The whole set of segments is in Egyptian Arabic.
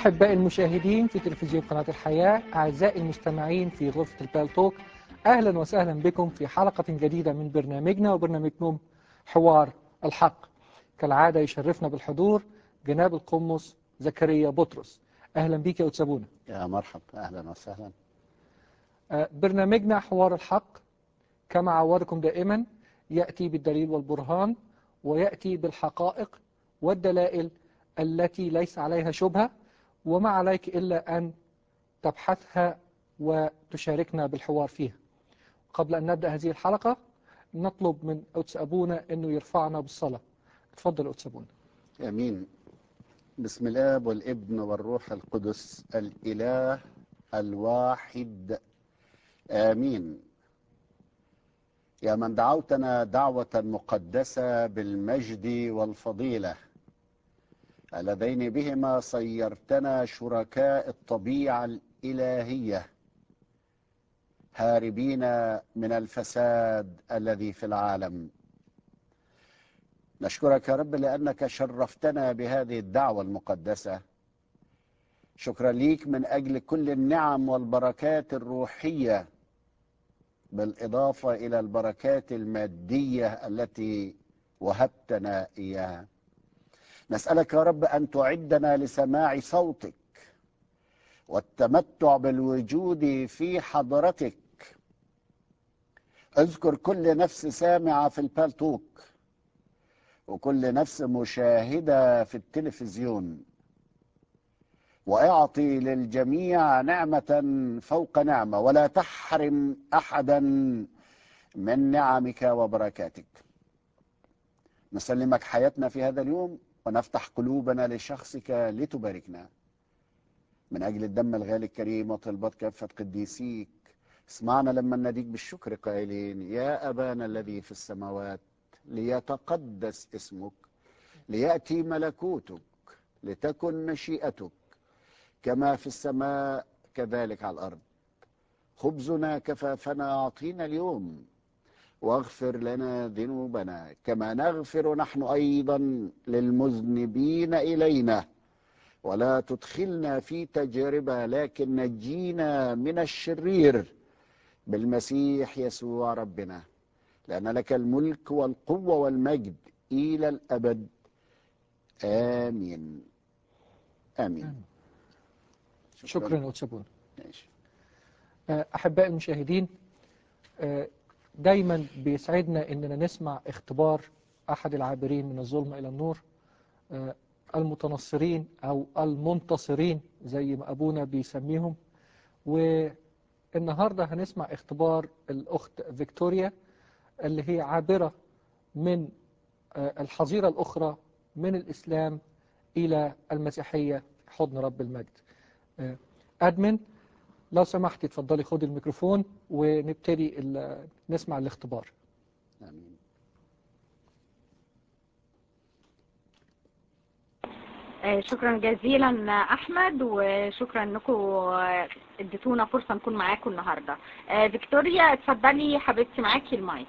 أحباء المشاهدين في تلفزيون قناة الحياة أعزائي المستمعين في غرفة البالتوك أهلا وسهلا بكم في حلقة جديدة من برنامجنا وبرنامجكم حوار الحق كالعادة يشرفنا بالحضور جناب القمص زكريا بطرس أهلا بك يا أتسابونا يا مرحب أهلا وسهلا آه، برنامجنا حوار الحق كما عودكم دائما يأتي بالدليل والبرهان ويأتي بالحقائق والدلائل التي ليس عليها شبهة وما عليك إلا أن تبحثها وتشاركنا بالحوار فيها قبل أن نبدأ هذه الحلقة نطلب من أتس أبونا أنه يرفعنا بالصلاة تفضل أتس أبونا أمين بسم الآب والابن والروح القدس الإله الواحد آمين يا من دعوتنا دعوة مقدسة بالمجد والفضيلة اللذين بهما صيرتنا شركاء الطبيعة الإلهية هاربين من الفساد الذي في العالم نشكرك يا رب لأنك شرفتنا بهذه الدعوة المقدسة شكرا ليك من أجل كل النعم والبركات الروحية بالإضافة إلى البركات المادية التي وهبتنا إياها نسألك يا رب أن تعدنا لسماع صوتك والتمتع بالوجود في حضرتك اذكر كل نفس سامعة في البالتوك وكل نفس مشاهدة في التلفزيون واعطي للجميع نعمة فوق نعمة ولا تحرم أحدا من نعمك وبركاتك نسلمك حياتنا في هذا اليوم ونفتح قلوبنا لشخصك لتباركنا من أجل الدم الغالي الكريم وطلبات كافة قديسيك اسمعنا لما نديك بالشكر قائلين يا أبانا الذي في السماوات ليتقدس اسمك ليأتي ملكوتك لتكن مشيئتك كما في السماء كذلك على الأرض خبزنا كفافنا أعطينا اليوم واغفر لنا ذنوبنا كما نغفر نحن أيضا للمذنبين إلينا ولا تدخلنا في تجربة لكن نجينا من الشرير بالمسيح يسوع ربنا لأن لك الملك والقوة والمجد إلى الأبد آمين آمين شكرا أتسابونا ماشي. أحباء المشاهدين آه، دايما بيسعدنا أننا نسمع اختبار أحد العابرين من الظلم إلى النور آه، المتنصرين أو المنتصرين زي ما أبونا بيسميهم والنهاردة هنسمع اختبار الأخت فيكتوريا اللي هي عابرة من آه، الحظيرة الأخرى من الإسلام إلى المسيحية في حضن رب المجد آه، أدمن لو سمحتي تفضلي خدي الميكروفون ونبتدي ال- نسمع الاختبار آمين آه، شكرا جزيلا احمد وشكرا انكم آه، اديتونا فرصه نكون معاكم النهارده آه، فيكتوريا اتفضلي حبيبتي معاكي المايك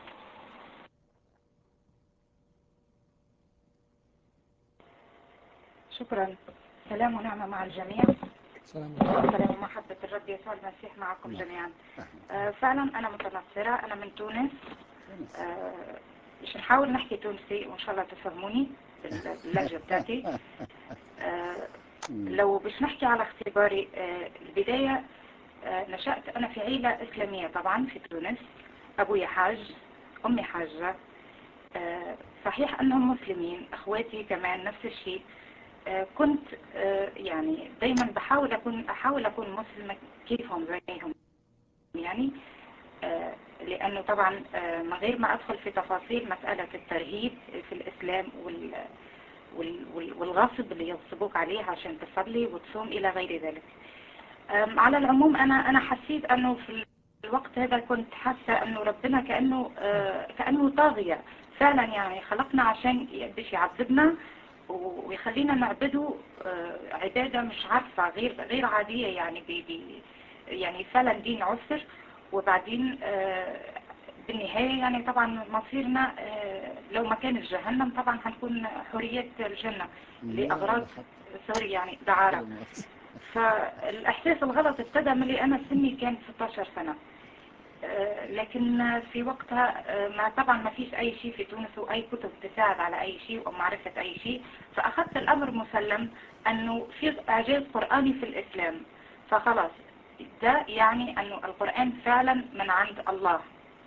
شكرا سلام ونعمة مع الجميع سلام سلام ومحبة الرب يسوع المسيح معكم جميعا آه، فعلا أنا متنصرة أنا من تونس آه، مش نحاول نحكي تونسي وإن شاء الله تفهموني بال- باللهجة بتاعتي آه، لو باش نحكي على اختباري آه، البداية آه، نشأت أنا في عيلة إسلامية طبعا في تونس أبوي حاج أمي حاجة آه، صحيح أنهم مسلمين أخواتي كمان نفس الشيء آه، كنت آه، يعني دايما بحاول أكون أحاول أكون مسلمة كيفهم زيهم يعني آه، لأنه طبعا آه، من غير ما أدخل في تفاصيل مسألة الترهيب في الإسلام وال وال- وال- والغصب اللي يغصبوك عليه عشان تصلي وتصوم إلى غير ذلك أم، على العموم أنا أنا حسيت أنه في الوقت هذا كنت حاسة أنه ربنا كأنه آه، كأنه طاغية فعلا يعني خلقنا عشان باش يعذبنا و- ويخلينا نعبده آه، عبادة مش عارفة غير غير عادية يعني بي بي يعني فعلا دين عسر وبعدين آه، بالنهاية يعني طبعا مصيرنا آه، لو ما كان في جهنم طبعا هنكون حرية الجنة لأغراض سوري يعني دعارة فالإحساس الغلط ابتدى من اللي أنا سني كان 16 سنة آه، لكن في وقتها آه، ما طبعا ما فيش أي شيء في تونس وأي كتب تساعد على أي شيء ومعرفة أي شيء فأخذت الأمر مسلم أنه في إعجاز قرآني في الإسلام فخلاص ده يعني أنه القرآن فعلا من عند الله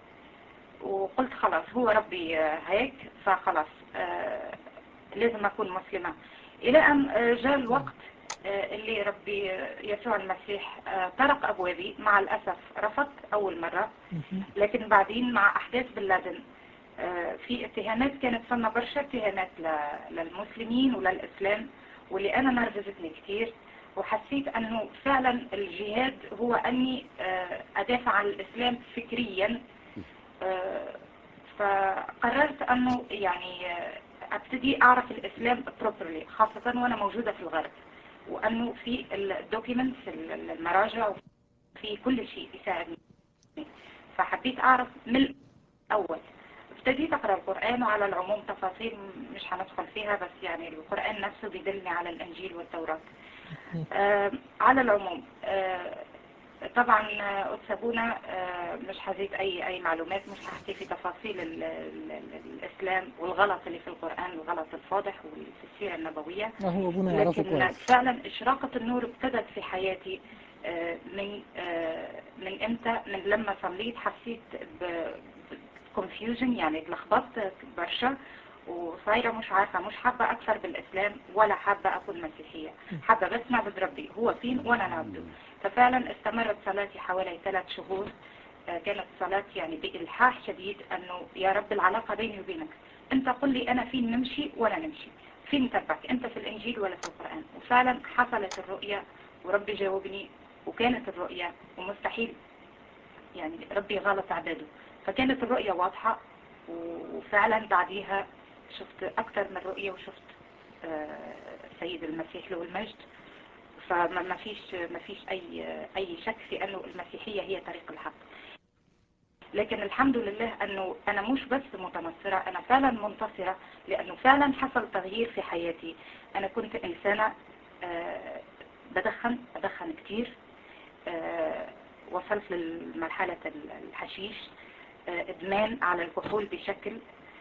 وقلت خلاص هو ربي آه، هيك فخلاص آه، لازم أكون مسلمة إلى أن آه، جاء الوقت آه، اللي ربي آه، يسوع المسيح آه، طرق أبوابي مع الأسف رفضت أول مرة مهم. لكن بعدين مع أحداث بن لادن آه، في اتهامات كانت فما برشا اتهامات ل- للمسلمين وللإسلام واللي أنا نرفزتني كتير وحسيت أنه فعلا الجهاد هو أني آه، أدافع عن الإسلام فكريا آه، فقررت أنه يعني آه، أبتدي أعرف الإسلام properly خاصة وأنا موجودة في الغرب وأنه في الدوكيمنتس المراجع في كل شيء يساعدني فحبيت أعرف من الأول ابتديت أقرأ القرآن وعلى العموم تفاصيل مش هندخل فيها بس يعني القرآن نفسه بيدلني على الإنجيل والتوراة آه على العموم آه طبعا آه، أتسابونا آه مش هزيد أي أي معلومات مش هحكي في تفاصيل ال ال ال الإسلام والغلط اللي في القرآن الغلط الفاضح وفي السيرة النبوية آه، هو ابونا يعرفه لكن كويس فعلا إشراقة النور ابتدت في حياتي آه، من آه، من امتى من لما صليت حسيت ب confusion يعني اتلخبطت برشا وصايرة مش عارفة مش حابة أكثر بالإسلام ولا حابة أكون مسيحية حابة بس نعبد ربي هو فين وأنا نعبده ففعلا استمرت صلاتي حوالي ثلاث شهور آه، كانت صلاة يعني بإلحاح شديد أنه يا رب العلاقة بيني وبينك أنت قل لي أنا فين نمشي ولا نمشي فين نتبعك أنت في الإنجيل ولا في القرآن وفعلا حصلت الرؤية وربي جاوبني وكانت الرؤية ومستحيل يعني ربي غلط عباده فكانت الرؤية واضحة وفعلا بعديها شفت أكثر من رؤية وشفت آه، سيد المسيح له المجد فما ما فيش ما فيش أي أي شك في أنه المسيحية هي طريق الحق لكن الحمد لله أنه أنا مش بس متنصرة أنا فعلا منتصرة لأنه فعلا حصل تغيير في حياتي أنا كنت إنسانة آه، بدخن أدخن كتير آه، وصلت لمرحلة الحشيش آه، إدمان على الكحول بشكل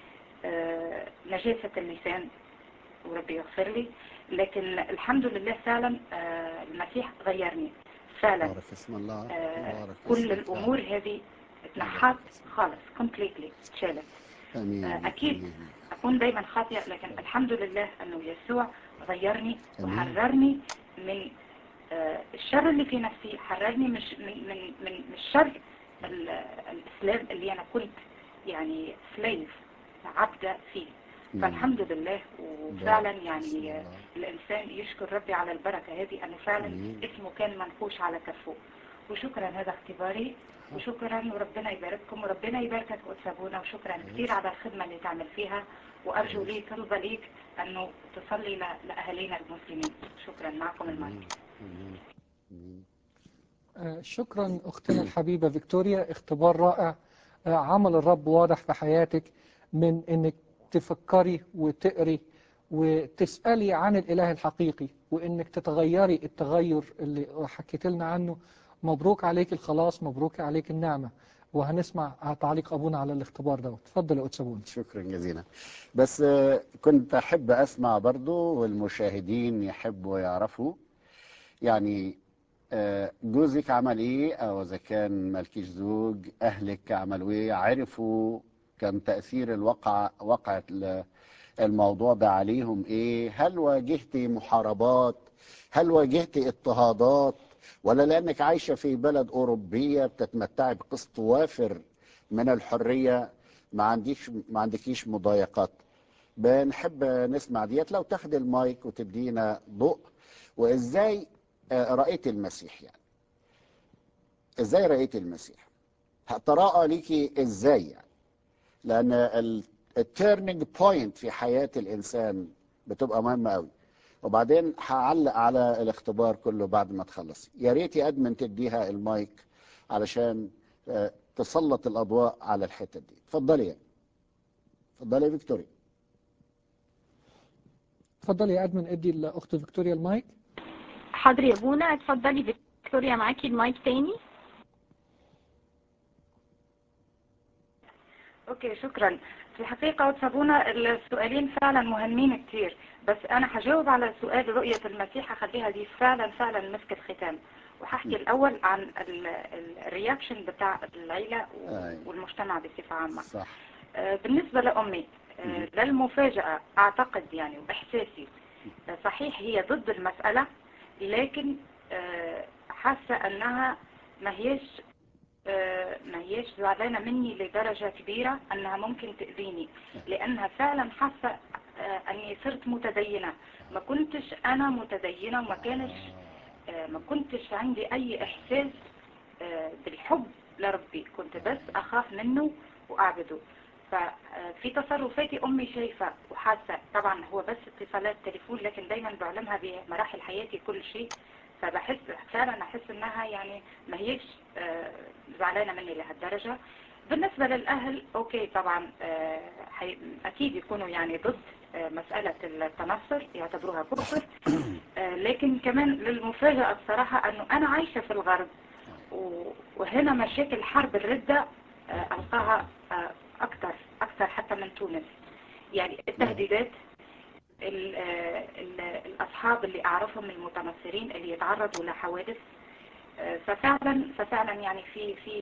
آه، نجاسة اللسان وربي يغفر لي لكن الحمد لله فعلا آه، المسيح غيرني فعلا بارك اسم الله آه، بارك كل اسمك. الأمور هذه اتنحت خالص completely اتشالت امين آه، أكيد. آمين. أكون دايما خاطئة لكن الحمد لله أنه يسوع غيرني أمين. وحررني من آه، الشر اللي في نفسي حررني مش من من من من الشر ال- الإسلام اللي أنا كنت يعني سليف عبدة فيه فالحمد لله وفعلا بارك اسم يعني الله. آه، الإنسان يشكر ربي على البركة هذه أنه فعلا أمين. اسمه كان منقوش على كفه وشكرا هذا اختباري وشكرا وربنا يبارككم وربنا يباركك وتسابونا وشكرا كثير على الخدمة اللي تعمل فيها وأرجو لي طلبة ليك أنه تصلي ل- لأهالينا المسلمين شكرا معكم المايك آمين. آمين. آه، شكرا أختنا الحبيبة فيكتوريا اختبار رائع آه، عمل الرب واضح في حياتك من أنك تفكري وتقري وتسألي عن الإله الحقيقي وأنك تتغيري التغير اللي حكيت لنا عنه مبروك عليك الخلاص مبروك عليك النعمة وهنسمع تعليق أبونا على الاختبار دوت اتفضل يا أتسابون شكرا جزيلا بس آه، كنت أحب أسمع برضو والمشاهدين يحبوا يعرفوا يعني آه، جوزك عمل ايه او اذا كان مالكيش زوج اهلك عملوا ايه عرفوا كان تأثير الوقع وقعة ال- الموضوع ده عليهم ايه هل واجهتي محاربات هل واجهتي اضطهادات ولا لانك عايشة في بلد اوروبية بتتمتعي بقسط وافر من الحرية ما عنديش ما عندكيش مضايقات بنحب نسمع ديت لو تاخد المايك وتدينا ضوء وازاي آه، رأيت المسيح يعني ازاي رأيت المسيح تراءى ليكي ازاي يعني لان التيرنينج بوينت في حياة الانسان بتبقى مهمة قوي وبعدين هعلق على الاختبار كله بعد ما تخلصي يا ريت يا ادمن تديها المايك علشان آه، تسلط الاضواء على الحتة دي اتفضلي يعني اتفضلي يا فيكتوريا اتفضل يا أدمن ادي الأخت فيكتوريا المايك حاضر يا بونا اتفضلي فيكتوريا معاكي المايك تاني اوكي شكرا في الحقيقة وتسابونا السؤالين فعلا مهمين كتير بس انا هجاوب على سؤال رؤية المسيح هخليها دي فعلا فعلا مسك الختام وهحكي الاول عن ال- ال- الرياكشن بتاع العيلة و- أي. والمجتمع بصفة عامة صح آه، بالنسبة لأمي مم. آه، للمفاجأة أعتقد يعني وإحساسي آه، صحيح هي ضد المسألة لكن آه، حاسة أنها ما هيش آه، ما هيش زعلانة مني لدرجة كبيرة أنها ممكن تأذيني لأنها فعلا حاسة آه، أني صرت متدينة ما كنتش أنا متدينة وما كانش آه، ما كنتش عندي أي إحساس آه، بالحب لربي كنت بس أخاف منه وأعبده ففي تصرفاتي أمي شايفة وحاسة طبعا هو بس اتصالات تليفون لكن دايما بعلمها بمراحل حياتي كل شيء فبحس فعلا أحس إنها يعني ما هيش آه، زعلانة مني لهالدرجة بالنسبة للأهل أوكي طبعا آه، حي- أكيد يكونوا يعني ضد آه، مسألة التنصر يعتبروها كفر آه، لكن كمان للمفاجأة الصراحة أنه أنا عايشة في الغرب و- وهنا مشاكل حرب الردة آه، ألقاها آه، أكثر أكثر حتى من تونس يعني التهديدات ال- آه، ال- الأصحاب اللي أعرفهم المتنصرين اللي يتعرضوا لحوادث آه، ففعلا ففعلا يعني في في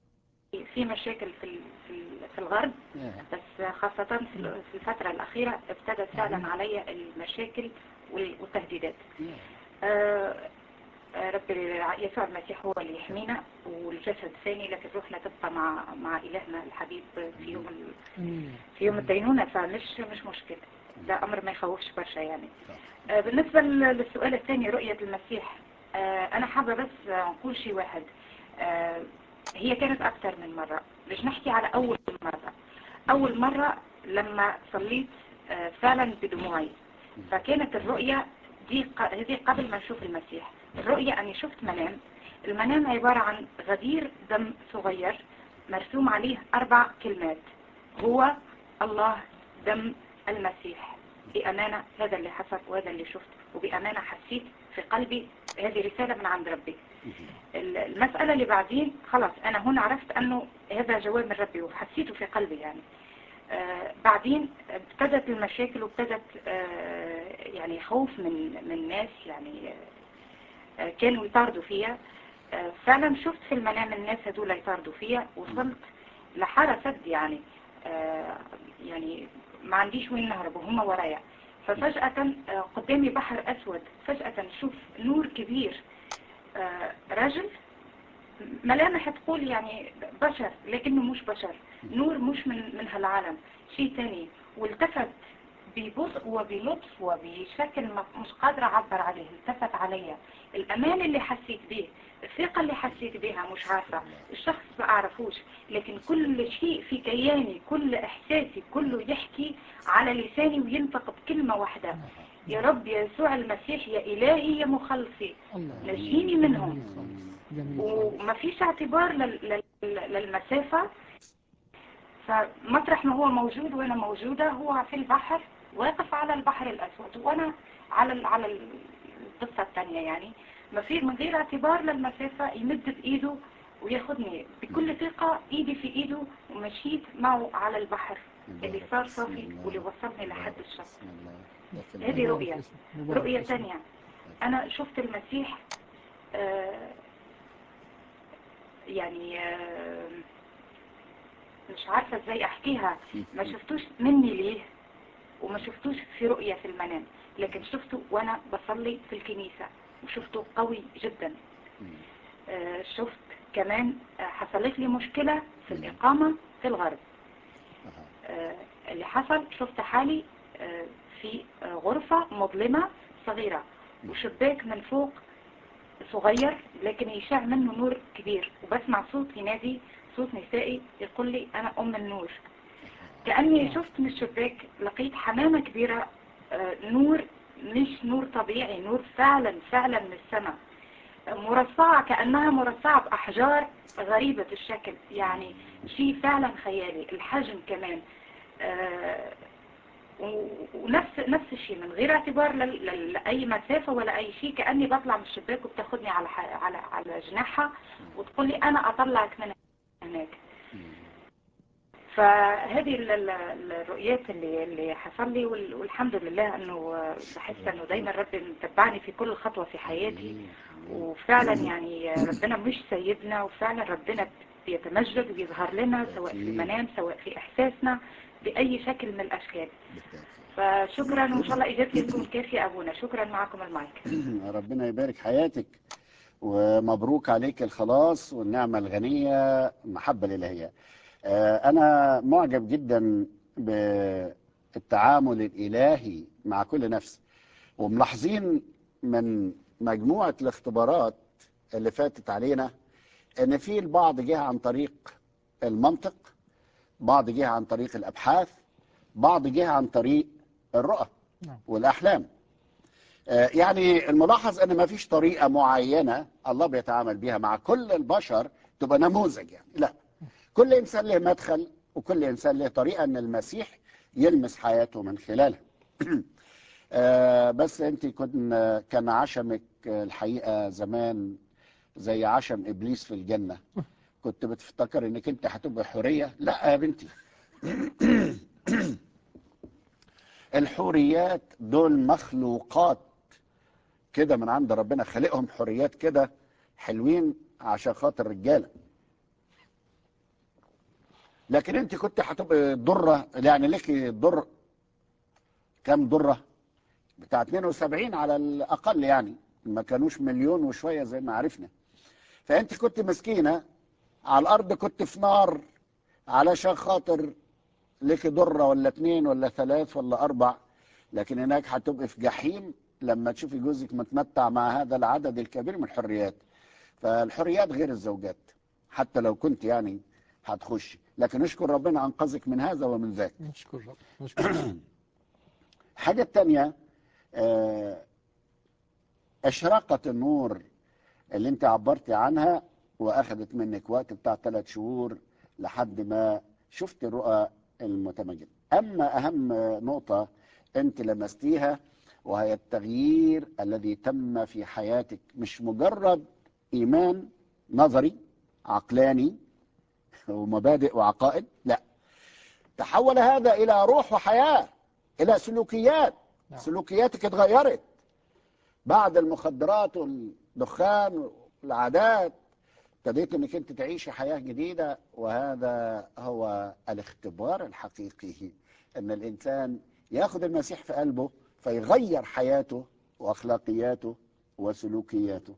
في مشاكل في ال- في ال- في الغرب Yeah. بس خاصة في ال- في الفترة الأخيرة ابتدت فعلا علي المشاكل وال- والتهديدات Yeah. آه، آه، رب يسوع المسيح هو اللي يحمينا والجسد ثاني لكن روحنا تبقى مع مع إلهنا الحبيب في يوم ال- أمين. في يوم الدينونة فمش مش مشكلة ده أمر ما يخوفش برشا يعني آه، بالنسبة لل- للسؤال الثاني رؤية المسيح آه، أنا حابة بس نقول شيء واحد آه، هي كانت أكثر من مرة مش نحكي على أول مرة أول مرة لما صليت آه، فعلا بدموعي فكانت الرؤية دي ق- هذه قبل ما نشوف المسيح الرؤية أني شفت منام المنام عبارة عن غدير دم صغير مرسوم عليه أربع كلمات هو الله دم المسيح بأمانة هذا اللي حصل وهذا اللي شفت وبأمانة حسيت في قلبي هذه رسالة من عند ربي ال- المسألة اللي بعدين خلاص أنا هنا عرفت أنه هذا جواب من ربي وحسيته في قلبي يعني آه بعدين ابتدت المشاكل وابتدت آه يعني خوف من من ناس يعني آه كانوا يطاردوا فيها آه فعلا شفت في المنام الناس هذول يطاردوا فيها وصلت لحارة سد يعني آه يعني ما عنديش وين نهرب وهم ورايا ففجأة آه قدامي بحر أسود فجأة نشوف نور كبير آه رجل ملامح تقول يعني بشر لكنه مش بشر نور مش من من هالعالم شيء تاني والتفت ببطء وبلطف وبشكل ما- مش قادرة أعبر عليه التفت عليا الأمان اللي حسيت به الثقة اللي حسيت بها مش عارفة الشخص ما أعرفوش لكن كل شيء في كياني كل إحساسي كله يحكي على لساني وينطق بكلمة واحدة يا رب يا يسوع المسيح يا إلهي يا مخلصي الله نجيني منهم جميل خالص. جميل وما فيش اعتبار لل- لل- للمسافة فمطرح ما هو موجود وانا موجودة هو في البحر واقف على البحر الاسود وانا على ال- على ال- الضفة الثانية يعني ما في من غير اعتبار للمسافة يمد بايده وياخدني بكل ثقة ايدي في ايده ومشيت معه على البحر اللي صار صافي واللي وصلني لحد الشط بسم الله. ده في هذه البلد. رؤية. مبارك رؤية اسمك. تانية أنا شفت المسيح آه، يعني آه، مش عارفة ازاي احكيها ما شفتوش مني ليه وما شفتوش في رؤية في المنام لكن شفته وانا بصلي في الكنيسة وشفته قوي جدا آه، شفت كمان آه، حصلت لي مشكلة في الإقامة في الغرب أها. آه، اللي حصل شفت حالي آه، في آه، غرفة مظلمة صغيرة وشباك من فوق صغير لكن يشع منه نور كبير وبسمع صوت ينادي صوت نسائي يقول لي أنا أم النور كأني شفت من الشباك لقيت حمامة كبيرة آه، نور مش نور طبيعي نور فعلا فعلا من السماء مرصعة كأنها مرصعة بأحجار غريبة الشكل يعني شيء فعلا خيالي الحجم كمان آه، و- ونفس نفس الشيء من غير اعتبار لل- لل- لاي مسافه ولا اي شيء كاني بطلع من الشباك وبتاخدني على ح- على على جناحها وتقول لي انا اطلعك من هناك فهذه ال- ال- الرؤيات اللي اللي حصل لي وال- والحمد لله انه بحس انه دايما ربي متبعني في كل خطوه في حياتي وفعلا يعني ربنا مش سيدنا وفعلا ربنا بيتمجد وبيظهر لنا سواء في المنام سواء في احساسنا باي شكل من الاشكال بالتأكيد. فشكرا وان شاء الله اجابتي تكون كافيه ابونا شكرا معكم المايك ربنا يبارك حياتك ومبروك عليك الخلاص والنعمة الغنية المحبة الإلهية آه، أنا معجب جدا بالتعامل الإلهي مع كل نفس وملاحظين من مجموعة الاختبارات اللي فاتت علينا ان في البعض جه عن طريق المنطق بعض جه عن طريق الابحاث بعض جه عن طريق الرؤى نعم. والاحلام آه، يعني الملاحظ ان ما فيش طريقه معينه الله بيتعامل بيها مع كل البشر تبقى نموذج يعني لا كل انسان له مدخل وكل انسان له طريقه ان المسيح يلمس حياته من خلالها آه، بس انت كن كان عشمك آه، الحقيقه زمان زي عشم ابليس في الجنه كنت بتفتكر انك انت هتبقى حوريه لا يا بنتي الحوريات دول مخلوقات كده من عند ربنا خلقهم حوريات كده حلوين عشان خاطر رجاله لكن انت كنت هتبقى ضره يعني لك ضر كام ضره بتاع 72 على الاقل يعني ما كانوش مليون وشويه زي ما عرفنا فانت كنت مسكينه على الارض كنت في نار علشان خاطر لك ضره ولا اتنين ولا ثلاث ولا اربع لكن هناك هتبقى في جحيم لما تشوفي جوزك متمتع مع هذا العدد الكبير من الحريات فالحريات غير الزوجات حتى لو كنت يعني هتخشي لكن اشكر ربنا انقذك من هذا ومن ذاك نشكر رب نشكر رب. حاجة التانية آه، إشراقة النور اللي أنت عبرتي عنها وأخذت منك وقت بتاع ثلاث شهور لحد ما شفت الرؤى المتمجد أما أهم نقطة أنت لمستيها وهي التغيير الذي تم في حياتك مش مجرد إيمان نظري عقلاني ومبادئ وعقائد لا تحول هذا إلى روح وحياة إلى سلوكيات نعم. سلوكياتك اتغيرت بعد المخدرات والدخان والعادات ابتديت انك انت تعيشي حياه جديده وهذا هو الاختبار الحقيقي ان الانسان ياخذ المسيح في قلبه فيغير حياته واخلاقياته وسلوكياته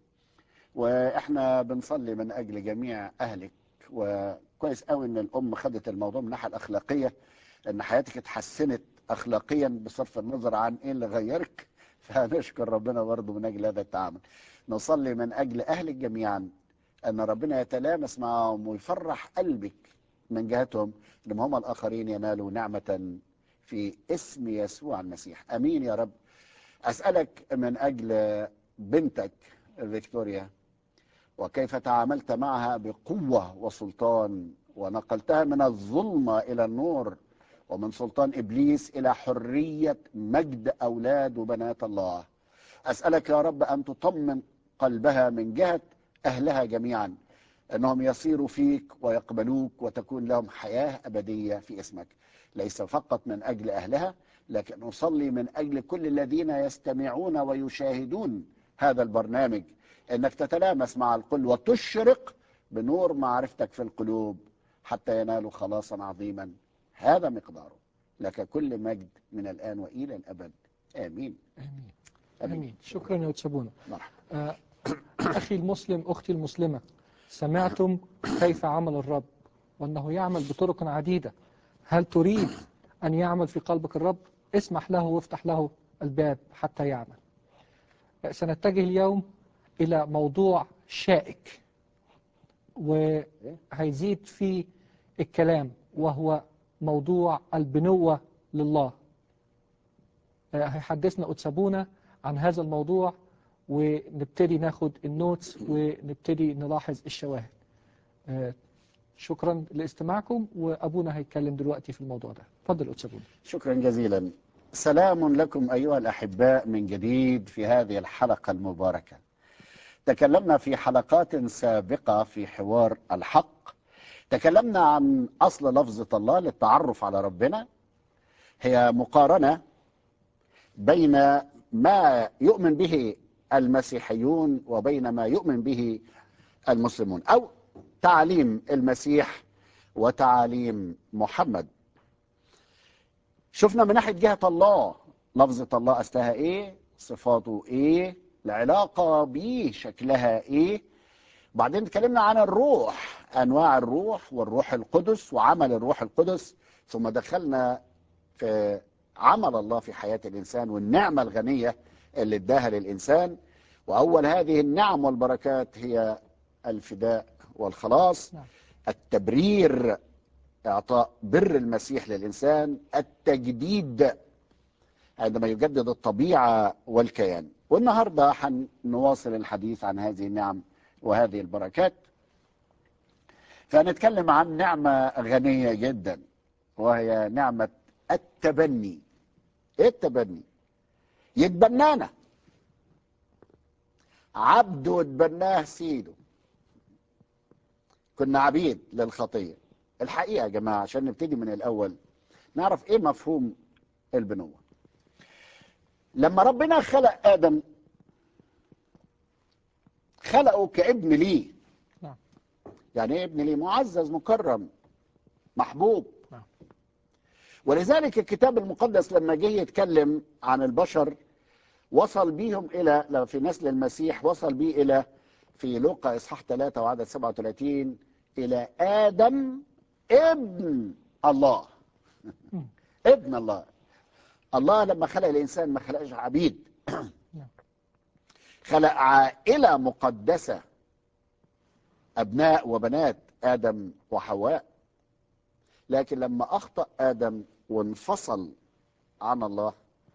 واحنا بنصلي من اجل جميع اهلك وكويس قوي ان الام خدت الموضوع من الناحيه الاخلاقيه ان حياتك اتحسنت اخلاقيا بصرف النظر عن ايه اللي غيرك فنشكر ربنا برضه من اجل هذا التعامل نصلي من اجل اهلك جميعا ان ربنا يتلامس معهم ويفرح قلبك من جهتهم ان هم الاخرين ينالوا نعمه في اسم يسوع المسيح امين يا رب اسالك من اجل بنتك فيكتوريا وكيف تعاملت معها بقوه وسلطان ونقلتها من الظلمه الى النور ومن سلطان ابليس الى حريه مجد اولاد وبنات الله اسالك يا رب ان تطمن قلبها من جهه اهلها جميعا انهم يصيروا فيك ويقبلوك وتكون لهم حياه ابديه في اسمك ليس فقط من اجل اهلها لكن اصلي من اجل كل الذين يستمعون ويشاهدون هذا البرنامج انك تتلامس مع الكل وتشرق بنور معرفتك في القلوب حتى ينالوا خلاصا عظيما هذا مقداره لك كل مجد من الآن وإلى الأبد آمين آمين آمين شكرا يا أتسابونا مرحبا آه، أخي المسلم أختي المسلمة سمعتم كيف عمل الرب وأنه يعمل بطرق عديدة هل تريد أن يعمل في قلبك الرب اسمح له وافتح له الباب حتى يعمل آه، سنتجه اليوم إلى موضوع شائك وهيزيد في الكلام وهو موضوع البنوة لله آه، هيحدثنا أتسابونا عن هذا الموضوع ونبتدي ناخد النوتس ونبتدي نلاحظ الشواهد آه، شكرا لاستماعكم وأبونا هيتكلم دلوقتي في الموضوع ده اتفضل أتسابونا شكرا جزيلا سلام لكم أيها الأحباء من جديد في هذه الحلقة المباركة تكلمنا في حلقات سابقة في حوار الحق تكلمنا عن أصل لفظة الله للتعرف على ربنا هي مقارنة بين ما يؤمن به المسيحيون وبين ما يؤمن به المسلمون أو تعليم المسيح وتعاليم محمد شفنا من ناحية جهة الله لفظة الله أصلها إيه صفاته إيه العلاقة بيه شكلها إيه بعدين اتكلمنا عن الروح أنواع الروح والروح القدس وعمل الروح القدس ثم دخلنا في عمل الله في حياة الإنسان والنعمة الغنية اللي اداها للإنسان وأول هذه النعم والبركات هي الفداء والخلاص نعم. التبرير إعطاء بر المسيح للإنسان التجديد عندما يجدد الطبيعة والكيان والنهاردة هنواصل الحديث عن هذه النعم وهذه البركات فنتكلم عن نعمة غنية جدا وهي نعمة التبني ايه التبني يتبنانا عبد وتبناه سيده كنا عبيد للخطية الحقيقة يا جماعة عشان نبتدي من الأول نعرف ايه مفهوم البنوة لما ربنا خلق آدم خلقه كابن ليه نعم. يعني ايه ابن ليه معزز مكرم محبوب نعم. ولذلك الكتاب المقدس لما جه يتكلم عن البشر وصل بيهم الى لو في نسل المسيح وصل بيه الى في لوقا اصحاح 3 وعدد 37 الى ادم ابن الله مم. ابن الله الله لما خلق الانسان ما خلقش عبيد نعم. خلق عائله مقدسه ابناء وبنات ادم وحواء لكن لما اخطا ادم وانفصل عن الله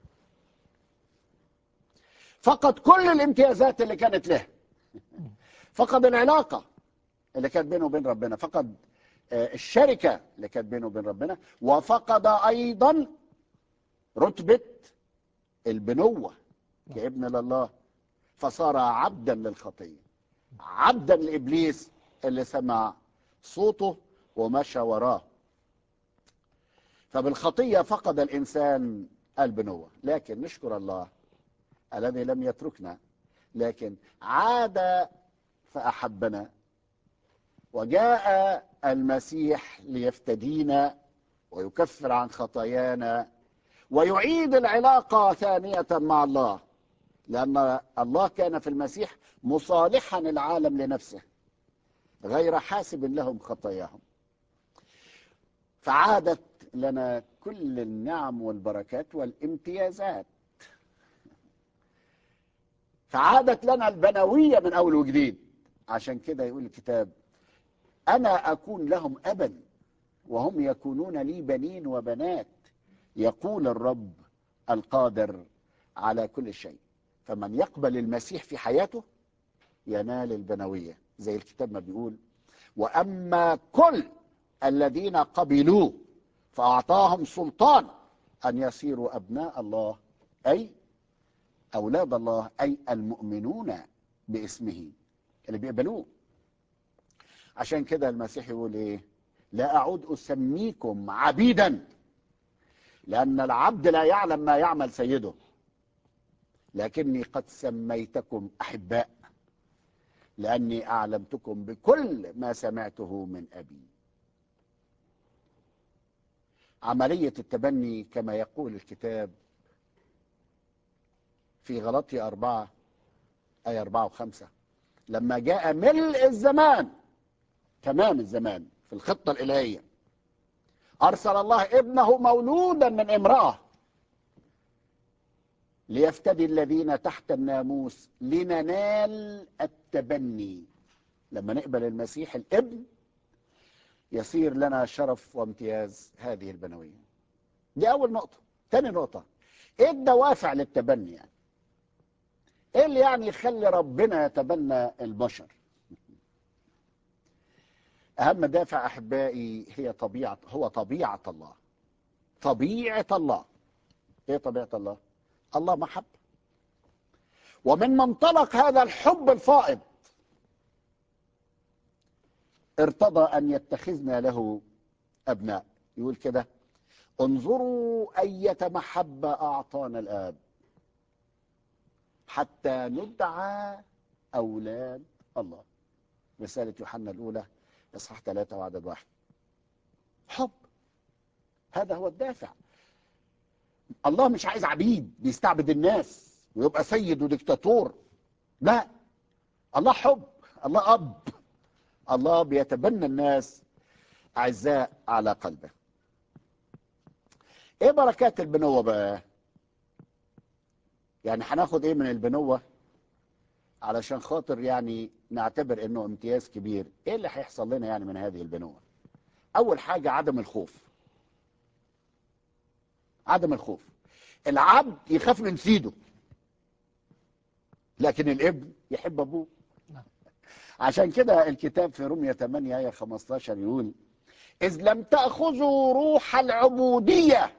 فقد كل الامتيازات اللي كانت له فقد العلاقه اللي كانت بينه وبين ربنا فقد آه، الشركه اللي كانت بينه وبين ربنا وفقد ايضا رتبه البنوه كابن لله فصار عبدا للخطيه عبدا لابليس اللي سمع صوته ومشى وراه فبالخطيه فقد الانسان البنوه لكن نشكر الله الذي لم يتركنا لكن عاد فاحبنا وجاء المسيح ليفتدينا ويكفر عن خطايانا ويعيد العلاقه ثانيه مع الله لان الله كان في المسيح مصالحا العالم لنفسه غير حاسب لهم خطاياهم فعادت لنا كل النعم والبركات والامتيازات فعادت لنا البنويه من اول وجديد عشان كده يقول الكتاب انا اكون لهم ابا وهم يكونون لي بنين وبنات يقول الرب القادر على كل شيء فمن يقبل المسيح في حياته ينال البنويه زي الكتاب ما بيقول واما كل الذين قبلوه فاعطاهم سلطان ان يصيروا ابناء الله اي اولاد الله اي المؤمنون باسمه اللي بيقبلوه عشان كده المسيح يقول ايه لا اعود اسميكم عبيدا لان العبد لا يعلم ما يعمل سيده لكني قد سميتكم احباء لاني اعلمتكم بكل ما سمعته من ابي عمليه التبني كما يقول الكتاب في غلطي أربعة أي أربعة وخمسة لما جاء ملء الزمان تمام الزمان في الخطة الإلهية أرسل الله ابنه مولودا من امرأة ليفتدي الذين تحت الناموس لننال التبني لما نقبل المسيح الابن يصير لنا شرف وامتياز هذه البنوية دي أول نقطة تاني نقطة ايه الدوافع للتبني يعني ايه اللي يعني يخلي ربنا يتبنى البشر اهم دافع احبائي هي طبيعه هو طبيعه الله طبيعه الله ايه طبيعه الله الله محبه ومن منطلق هذا الحب الفائض ارتضى ان يتخذنا له ابناء يقول كده انظروا اية محبة اعطانا الاب حتى ندعى اولاد الله رسالة يوحنا الاولى اصحاح ثلاثة وعدد واحد حب هذا هو الدافع الله مش عايز عبيد بيستعبد الناس ويبقى سيد وديكتاتور لا الله حب الله اب الله بيتبنى الناس اعزاء على قلبه ايه بركات البنوة بقى يعني هناخد ايه من البنوة علشان خاطر يعني نعتبر انه امتياز كبير ايه اللي هيحصل لنا يعني من هذه البنوة اول حاجة عدم الخوف عدم الخوف العبد يخاف من سيده لكن الابن يحب ابوه نعم. عشان كده الكتاب في رمية 8 آية 15 يقول إذ لم تأخذوا روح العبودية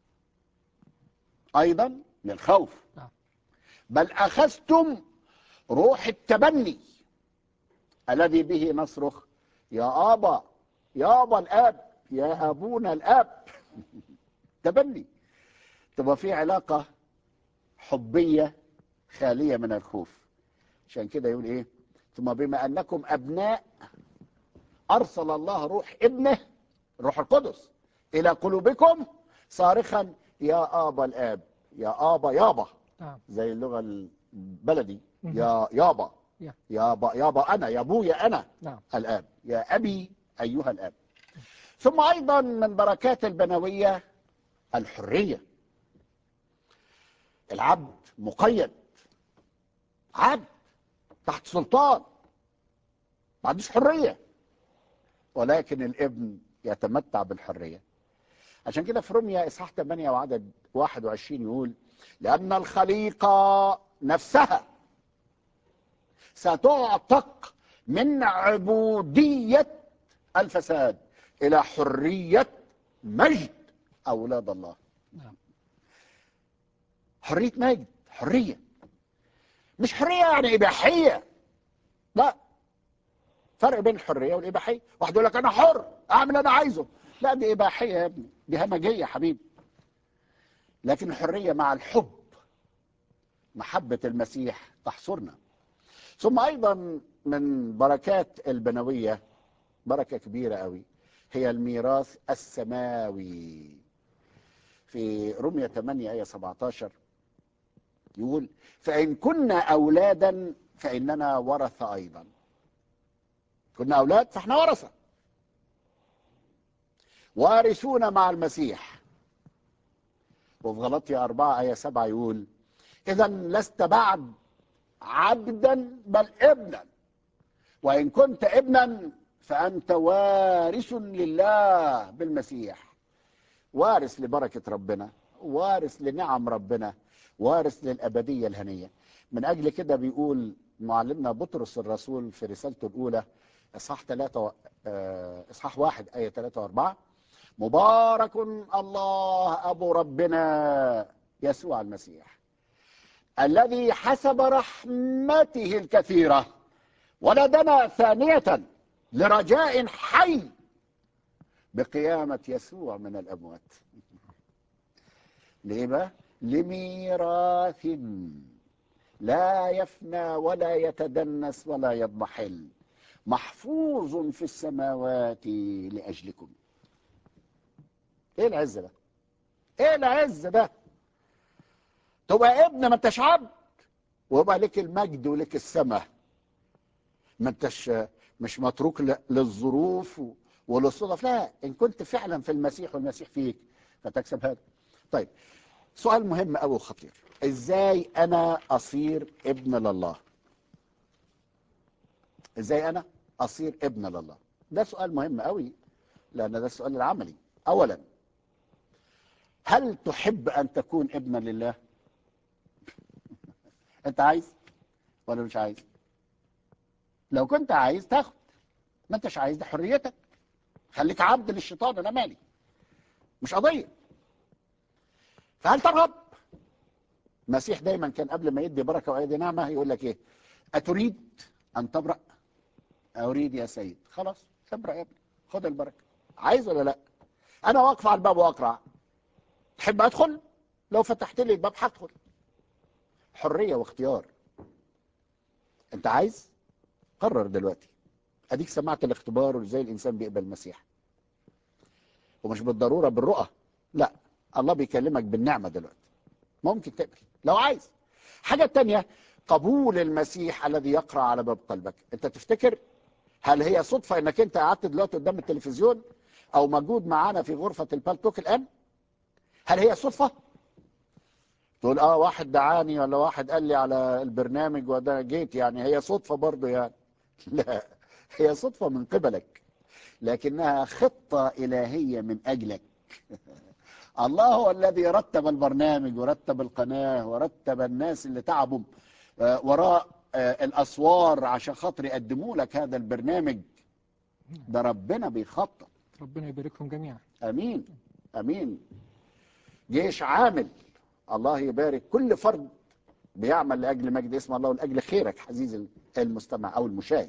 أيضا للخوف نعم. بل أخذتم روح التبني الذي به نصرخ يا آبا يا آبا الآب يا أبونا الآب تبني تبقى في علاقة حبية خالية من الخوف عشان كده يقول إيه ثم بما أنكم أبناء أرسل الله روح ابنه الروح القدس إلى قلوبكم صارخا يا آبا الآب يا آبا يابا نعم زي اللغة البلدي مهم. يا يابا يا. يابا يابا أنا يا أبويا أنا نعم الآب يا أبي أيها الآب ثم أيضا من بركات البنوية الحرية العبد مقيد عبد تحت سلطان ما عندوش حرية ولكن الابن يتمتع بالحرية عشان كده في رمية إصحاح 8 وعدد 21 يقول لأن الخليقة نفسها ستعتق من عبودية الفساد إلى حرية مجد أولاد الله نعم حرية مجد حرية مش حرية يعني إباحية لا فرق بين الحرية والإباحية واحد يقول لك أنا حر أعمل اللي أنا عايزه لا دي إباحية يا ابني دي همجية يا حبيبي لكن الحرية مع الحب محبة المسيح تحصرنا ثم أيضا من بركات البنوية بركة كبيرة قوي هي الميراث السماوي في رمية 8 آية 17 يقول فإن كنا أولادا فإننا ورثة أيضا كنا أولاد فإحنا ورثة وارثون مع المسيح وفي غلطية 4 آية 7 يقول إذا لست بعد عبدا بل ابنا وإن كنت ابنا فأنت وارث لله بالمسيح وارث لبركة ربنا وارث لنعم ربنا وارث للأبدية الهنية من أجل كده بيقول معلمنا بطرس الرسول في رسالته الأولى إصحاح 3 إصحاح 1 آية 3 و4 مبارك الله أبو ربنا يسوع المسيح الذي حسب رحمته الكثيرة ولدنا ثانية لرجاء حي بقيامة يسوع من الأموات ليه بقى؟ لميراث لا يفنى ولا يتدنس ولا يضمحل محفوظ في السماوات لأجلكم ايه العز ده ايه العز ده تبقى ابن ما انتش عبد ويبقى لك المجد ولك السماء ما انتش مش متروك ل- للظروف و- وللصدف لا ان كنت فعلا في المسيح والمسيح فيك فتكسب هذا طيب سؤال مهم قوي وخطير ازاي انا اصير ابن لله ازاي انا اصير ابن لله ده سؤال مهم قوي لان ده السؤال العملي اولا هل تحب ان تكون ابنا لله انت عايز ولا مش عايز لو كنت عايز تاخد ما انتش عايز ده حريتك خليك عبد للشيطان انا مالي مش قضيه فهل ترغب المسيح دايما كان قبل ما يدي بركه ويدي نعمه يقول لك ايه اتريد ان تبرأ اريد يا سيد خلاص تبرأ يا ابني خد البركه عايز ولا لا انا واقف على الباب واقرع تحب ادخل لو فتحت لي الباب هدخل حريه واختيار انت عايز قرر دلوقتي اديك سمعت الاختبار وازاي الانسان بيقبل المسيح ومش بالضروره بالرؤى لا الله بيكلمك بالنعمه دلوقتي ممكن تقبل لو عايز حاجه تانية قبول المسيح الذي يقرا على باب قلبك انت تفتكر هل هي صدفه انك انت قعدت دلوقتي قدام التلفزيون او موجود معانا في غرفه البالتوك الان هل هي صدفه تقول اه واحد دعاني ولا واحد قال لي على البرنامج وده جيت يعني هي صدفه برضه يعني لا هي صدفه من قبلك لكنها خطه الهيه من اجلك الله هو الذي رتب البرنامج ورتب القناه ورتب الناس اللي تعبوا آه، وراء آه، الاسوار عشان خاطر يقدموا لك هذا البرنامج ده ربنا بيخطط ربنا يباركهم جميعا امين امين جيش عامل الله يبارك كل فرد بيعمل لاجل مجد اسم الله ولاجل خيرك عزيزي المستمع او المشاهد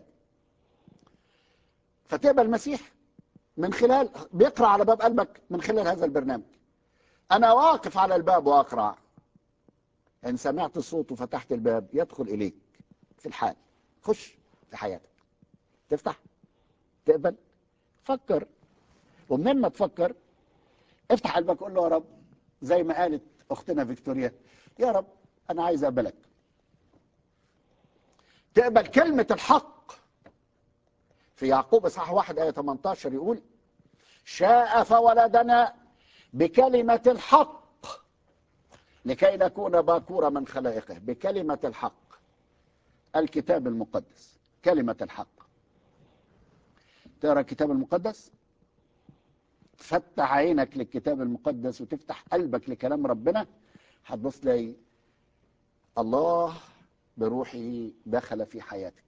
فتقبل المسيح من خلال بيقرا على باب قلبك من خلال هذا البرنامج انا واقف على الباب واقرا ان سمعت الصوت وفتحت الباب يدخل اليك في الحال خش في حياتك تفتح تقبل فكر ومنين ما تفكر افتح قلبك قول له يا رب زي ما قالت اختنا فيكتوريا يا رب انا عايز اقبلك تقبل كلمة الحق في يعقوب اصحاح واحد آية 18 يقول شاء فولدنا بكلمة الحق لكي نكون باكورة من خلائقه بكلمة الحق الكتاب المقدس كلمة الحق تقرا الكتاب المقدس تفتح عينك للكتاب المقدس وتفتح قلبك لكلام ربنا هتبص تلاقي الله بروحه دخل في حياتك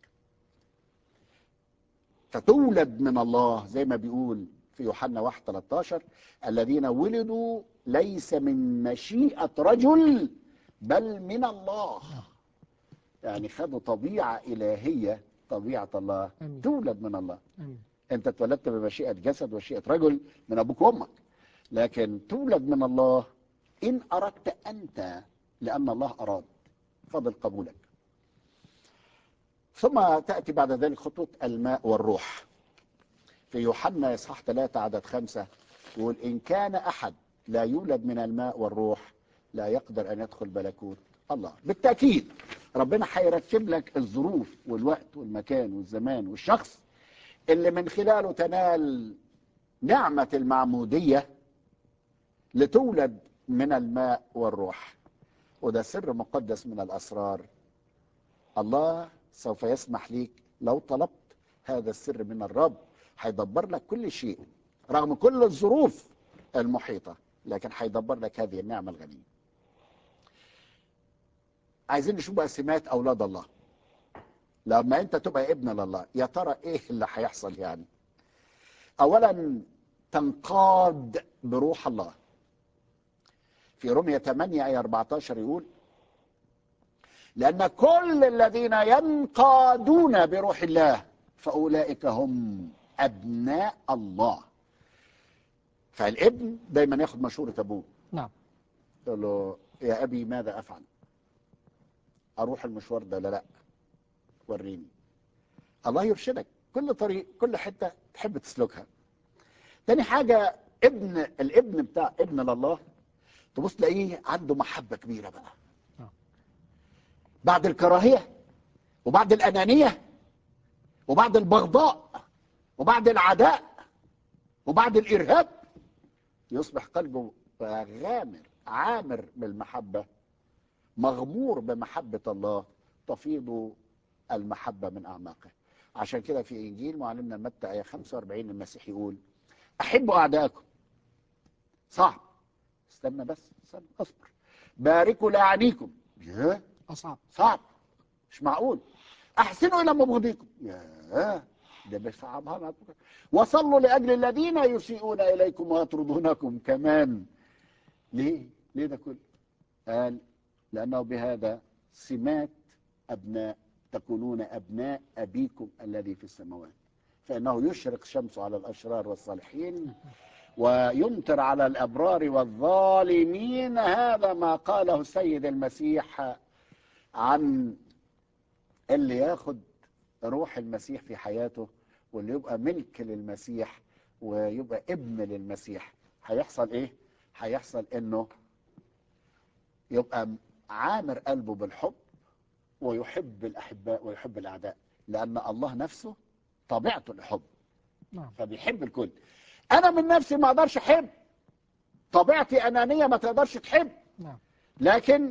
فتولد من الله زي ما بيقول في يوحنا 1 13 الذين ولدوا ليس من مشيئة رجل بل من الله يعني خدوا طبيعة إلهية طبيعة الله آمين. تولد من الله آمين انت اتولدت بمشيئة جسد ومشيئة رجل من ابوك وامك لكن تولد من الله ان اردت انت لان الله اراد فضل قبولك ثم تأتي بعد ذلك خطوة الماء والروح في يوحنا إصحاح 3 عدد خمسة يقول إن كان أحد لا يولد من الماء والروح لا يقدر أن يدخل ملكوت الله بالتأكيد ربنا هيرتب لك الظروف والوقت والمكان والزمان والشخص اللي من خلاله تنال نعمة المعمودية لتولد من الماء والروح وده سر مقدس من الأسرار الله سوف يسمح ليك لو طلبت هذا السر من الرب هيدبر لك كل شيء رغم كل الظروف المحيطة لكن هيدبر لك هذه النعمة الغنية عايزين نشوف بقى سمات أولاد الله لما انت تبقى ابن لله يا ترى ايه اللي هيحصل يعني اولا تنقاد بروح الله في رمية 8 آية 14 يقول لأن كل الذين ينقادون بروح الله فأولئك هم أبناء الله فالابن دايما ياخد مشورة أبوه نعم يقول له يا أبي ماذا أفعل أروح المشوار ده لا لا وريني الله يرشدك كل طريق كل حتة تحب تسلكها تاني حاجة ابن الابن بتاع ابن لله تبص تلاقيه عنده محبة كبيرة بقى آه. بعد الكراهية وبعد الأنانية وبعد البغضاء وبعد العداء وبعد الإرهاب يصبح قلبه غامر عامر بالمحبة مغمور بمحبة الله تفيض المحبة من أعماقه عشان كده في إنجيل معلمنا متى آية 45 المسيح يقول أحبوا أعداءكم صعب استنى بس استنى اصبر باركوا لأعنيكم ياه أصعب صعب مش معقول أحسنوا إلى مبغضيكم ياه ده بيصعبها لك. وصلوا لأجل الذين يسيئون إليكم ويطردونكم كمان ليه؟ ليه ده كله؟ قال لأنه بهذا سمات أبناء تكونون أبناء أبيكم الذي في السماوات فإنه يشرق شمسه على الأشرار والصالحين ويمطر على الأبرار والظالمين هذا ما قاله السيد المسيح عن اللي ياخد روح المسيح في حياته واللي يبقى ملك للمسيح ويبقى ابن للمسيح هيحصل ايه هيحصل انه يبقى عامر قلبه بالحب ويحب الاحباء ويحب الاعداء لان الله نفسه طبيعته الحب نعم فبيحب الكل انا من نفسي ما اقدرش احب طبيعتي انانيه ما تقدرش تحب نعم لكن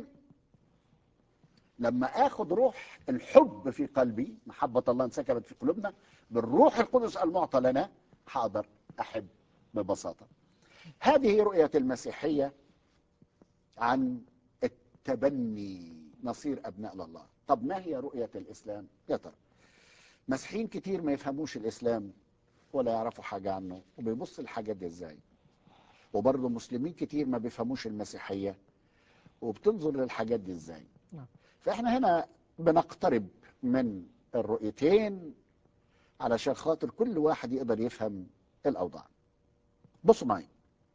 لما اخد روح الحب في قلبي محبه الله انسكبت في قلوبنا بالروح القدس المعطى لنا هقدر احب ببساطه هذه رؤيه المسيحيه عن التبني نصير ابناء لله طب ما هي رؤيه الاسلام يا ترى مسيحيين كتير ما يفهموش الاسلام ولا يعرفوا حاجه عنه وبيبص الحاجات دي ازاي وبرضه مسلمين كتير ما بيفهموش المسيحيه وبتنظر للحاجات دي ازاي نعم. فاحنا هنا بنقترب من الرؤيتين علشان خاطر كل واحد يقدر يفهم الاوضاع بصوا معي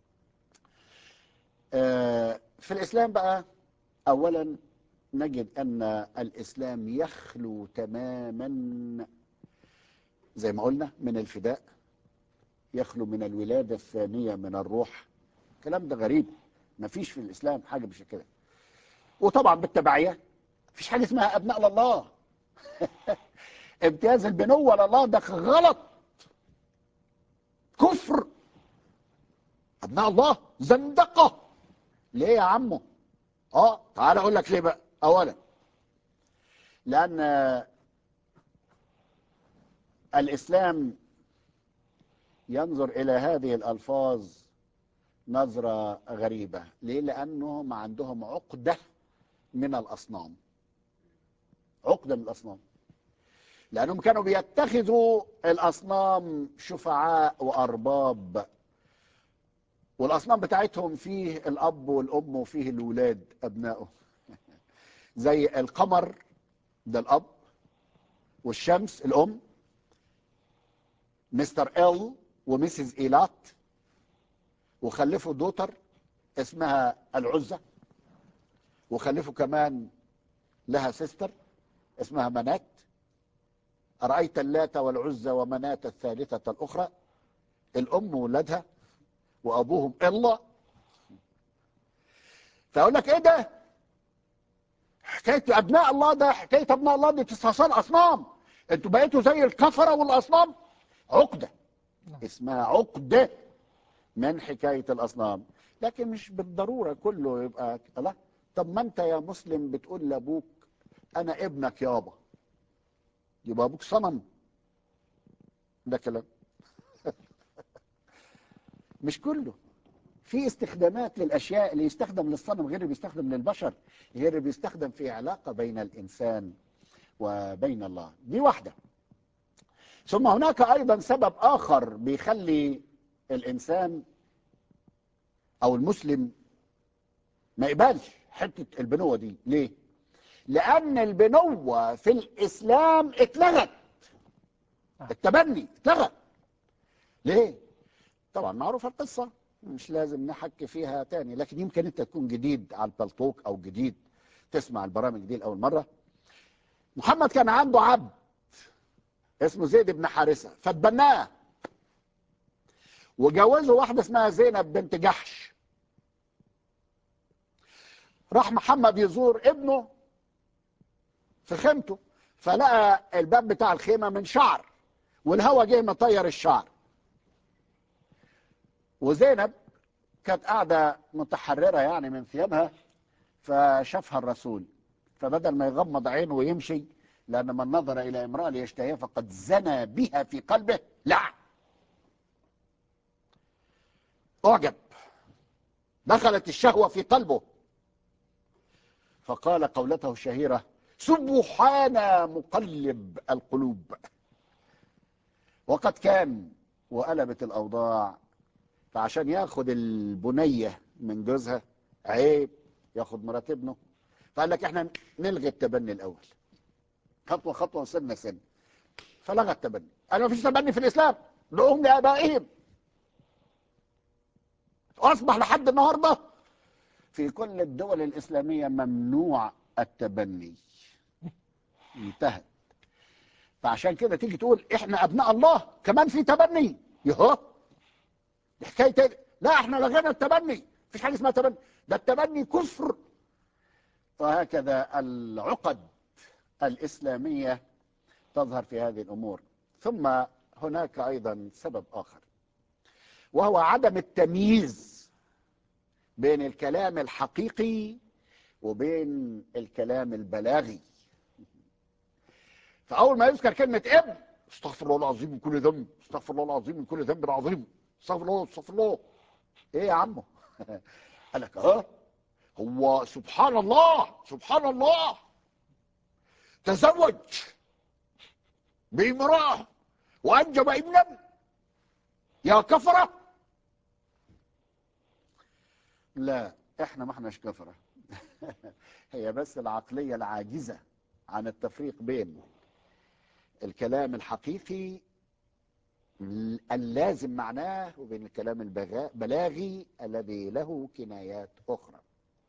آه، في الاسلام بقى اولا نجد ان الاسلام يخلو تماما زي ما قلنا من الفداء يخلو من الولاده الثانيه من الروح الكلام ده غريب ما فيش في الاسلام حاجه مش كده وطبعا بالتبعيه مفيش حاجه اسمها ابناء لله امتياز البنوه لله ده غلط كفر ابناء الله زندقه ليه يا عمو اه تعال اقول لك ليه بقى اولا لان الاسلام ينظر الى هذه الالفاظ نظره غريبه ليه لانهم عندهم عقده من الاصنام عقده من الاصنام لانهم كانوا بيتخذوا الاصنام شفعاء وارباب والاصنام بتاعتهم فيه الاب والام وفيه الولاد ابنائه زي القمر ده الاب والشمس الام مستر ال وميسز ايلات وخلفوا دوتر اسمها العزة وخلفوا كمان لها سيستر اسمها منات أرأيت اللات والعزة ومناة الثالثة الأخرى الأم وولادها وأبوهم إلا فأقول لك إيه ده حكاية أبناء الله ده حكاية أبناء الله دي تستحصل أصنام أنتوا بقيتوا زي الكفرة والأصنام عقدة نعم. اسمها عقدة من حكاية الأصنام لكن مش بالضرورة كله يبقى لا طب ما أنت يا مسلم بتقول لأبوك أنا ابنك يابا يبقى أبوك صنم ده كلام مش كله في استخدامات للأشياء اللي يستخدم للصنم غير اللي بيستخدم للبشر غير اللي بيستخدم في علاقة بين الإنسان وبين الله دي واحدة ثم هناك أيضا سبب آخر بيخلي الإنسان أو المسلم ما يقبلش حتة البنوة دي ليه؟ لأن البنوة في الإسلام اتلغت التبني اتلغت ليه؟ طبعا معروفة القصة مش لازم نحكي فيها تاني لكن يمكن انت تكون جديد على البلطوك او جديد تسمع البرامج دي لاول مره محمد كان عنده عبد اسمه زيد بن حارثه فتبناه وجوزه واحده اسمها زينب بنت جحش راح محمد يزور ابنه في خيمته فلقى الباب بتاع الخيمه من شعر والهوا جه مطير الشعر وزينب كانت قاعده متحرره يعني من ثيابها فشافها الرسول فبدل ما يغمض عينه ويمشي لان من نظر الى امراه ليشتهيها فقد زنى بها في قلبه لا اعجب دخلت الشهوه في قلبه فقال قولته الشهيره سبحان مقلب القلوب وقد كان وقلبت الاوضاع فعشان ياخد البنيه من جوزها عيب ياخد مرات ابنه فقال لك احنا نلغي التبني الاول خطوه خطوه وسنه سنه فلغى التبني قال ما فيش تبني في الاسلام دعوهم لابائهم واصبح لحد النهارده في كل الدول الاسلاميه ممنوع التبني انتهت فعشان كده تيجي تقول احنا ابناء الله كمان في تبني يهو دي حكايه تاني. لا احنا لغينا التبني مفيش حاجه اسمها تبني ده التبني كفر وهكذا العقد الاسلاميه تظهر في هذه الامور ثم هناك ايضا سبب اخر وهو عدم التمييز بين الكلام الحقيقي وبين الكلام البلاغي فاول ما يذكر كلمه ابن استغفر الله العظيم من كل ذنب استغفر الله العظيم من كل ذنب عظيم استغفر الله استغفر الله ايه يا عمو قال لك اه هو سبحان الله سبحان الله تزوج بامراه وانجب ابنا يا كفره لا احنا ما احناش كفره هي بس العقليه العاجزه عن التفريق بين الكلام الحقيقي اللازم معناه وبين الكلام البلاغي الذي له كنايات اخرى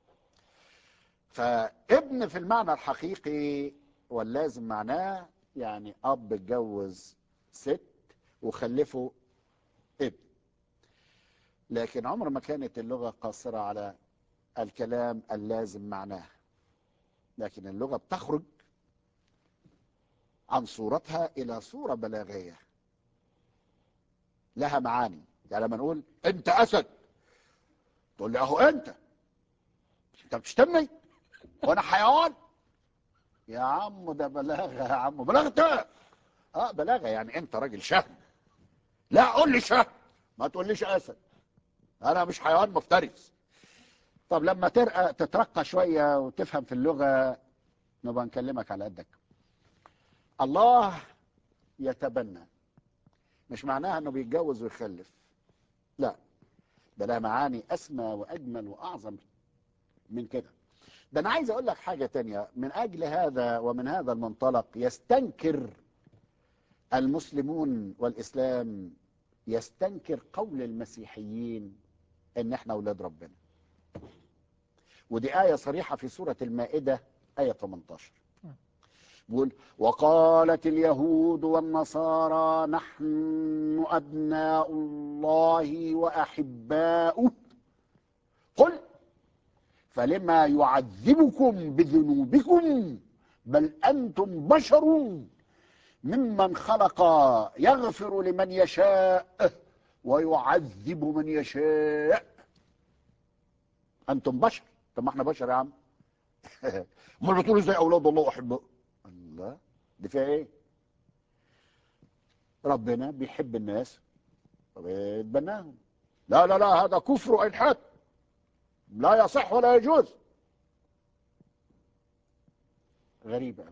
فابن في المعنى الحقيقي واللازم معناه يعني اب اتجوز ست وخلفوا ابن لكن عمر ما كانت اللغه قاصره على الكلام اللازم معناه لكن اللغه بتخرج عن صورتها الى صوره بلاغيه لها معاني يعني لما نقول انت اسد تقول لي اهو انت انت بتشتمني وانا حيوان يا عم ده بلاغه يا عم بلاغه ايه اه بلاغه يعني انت راجل شهم لا قول لي شهم ما تقوليش اسد انا مش حيوان مفترس طب لما ترقى تترقى شويه وتفهم في اللغه نبقى نكلمك على قدك الله يتبنى مش معناها انه بيتجوز ويخلف لا ده لها معاني اسمى واجمل واعظم من كده ده انا عايز اقول لك حاجه تانية من اجل هذا ومن هذا المنطلق يستنكر المسلمون والاسلام يستنكر قول المسيحيين ان احنا اولاد ربنا ودي ايه صريحه في سوره المائده ايه 18 بيقول وقالت اليهود والنصارى نحن ابناء الله واحباؤه قل فلما يعذبكم بذنوبكم بل انتم بشر ممن خلق يغفر لمن يشاء ويعذب من يشاء انتم بشر طب ما احنا بشر يا عم امال بتقولوا ازاي اولاد الله واحباؤه الله دي فيها ايه ربنا بيحب الناس وبيتبناهم لا لا لا هذا كفر والحاد لا يصح ولا يجوز غريبة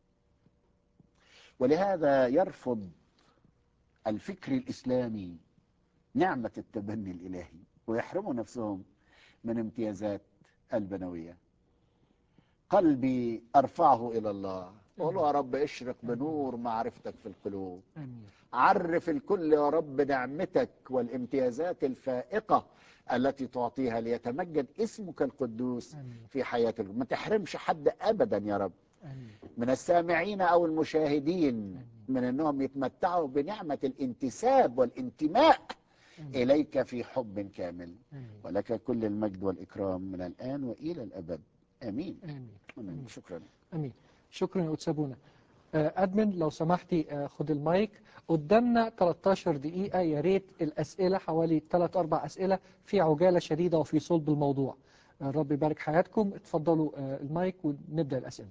ولهذا يرفض الفكر الإسلامي نعمة التبني الإلهي ويحرموا نفسهم من امتيازات البنوية قلبي أرفعه إلى الله قول يا رب اشرق بنور معرفتك في القلوب امين عرف الكل يا رب نعمتك والامتيازات الفائقة التي تعطيها ليتمجد اسمك القدوس امين في حياتك ما تحرمش حد أبدا يا رب امين من السامعين أو المشاهدين من أنهم يتمتعوا بنعمة الانتساب والانتماء امين إليك في حب كامل امين ولك كل المجد والإكرام من الآن وإلى الأبد آمين امين آمين. شكرا امين شكرا يا استاذ بونا آه، ادمن لو سمحتي آه، خد المايك قدامنا 13 دقيقة يا ريت الأسئلة حوالي 3 أربع أسئلة في عجالة شديدة وفي صلب الموضوع آه، رب يبارك حياتكم اتفضلوا آه، المايك ونبدأ الأسئلة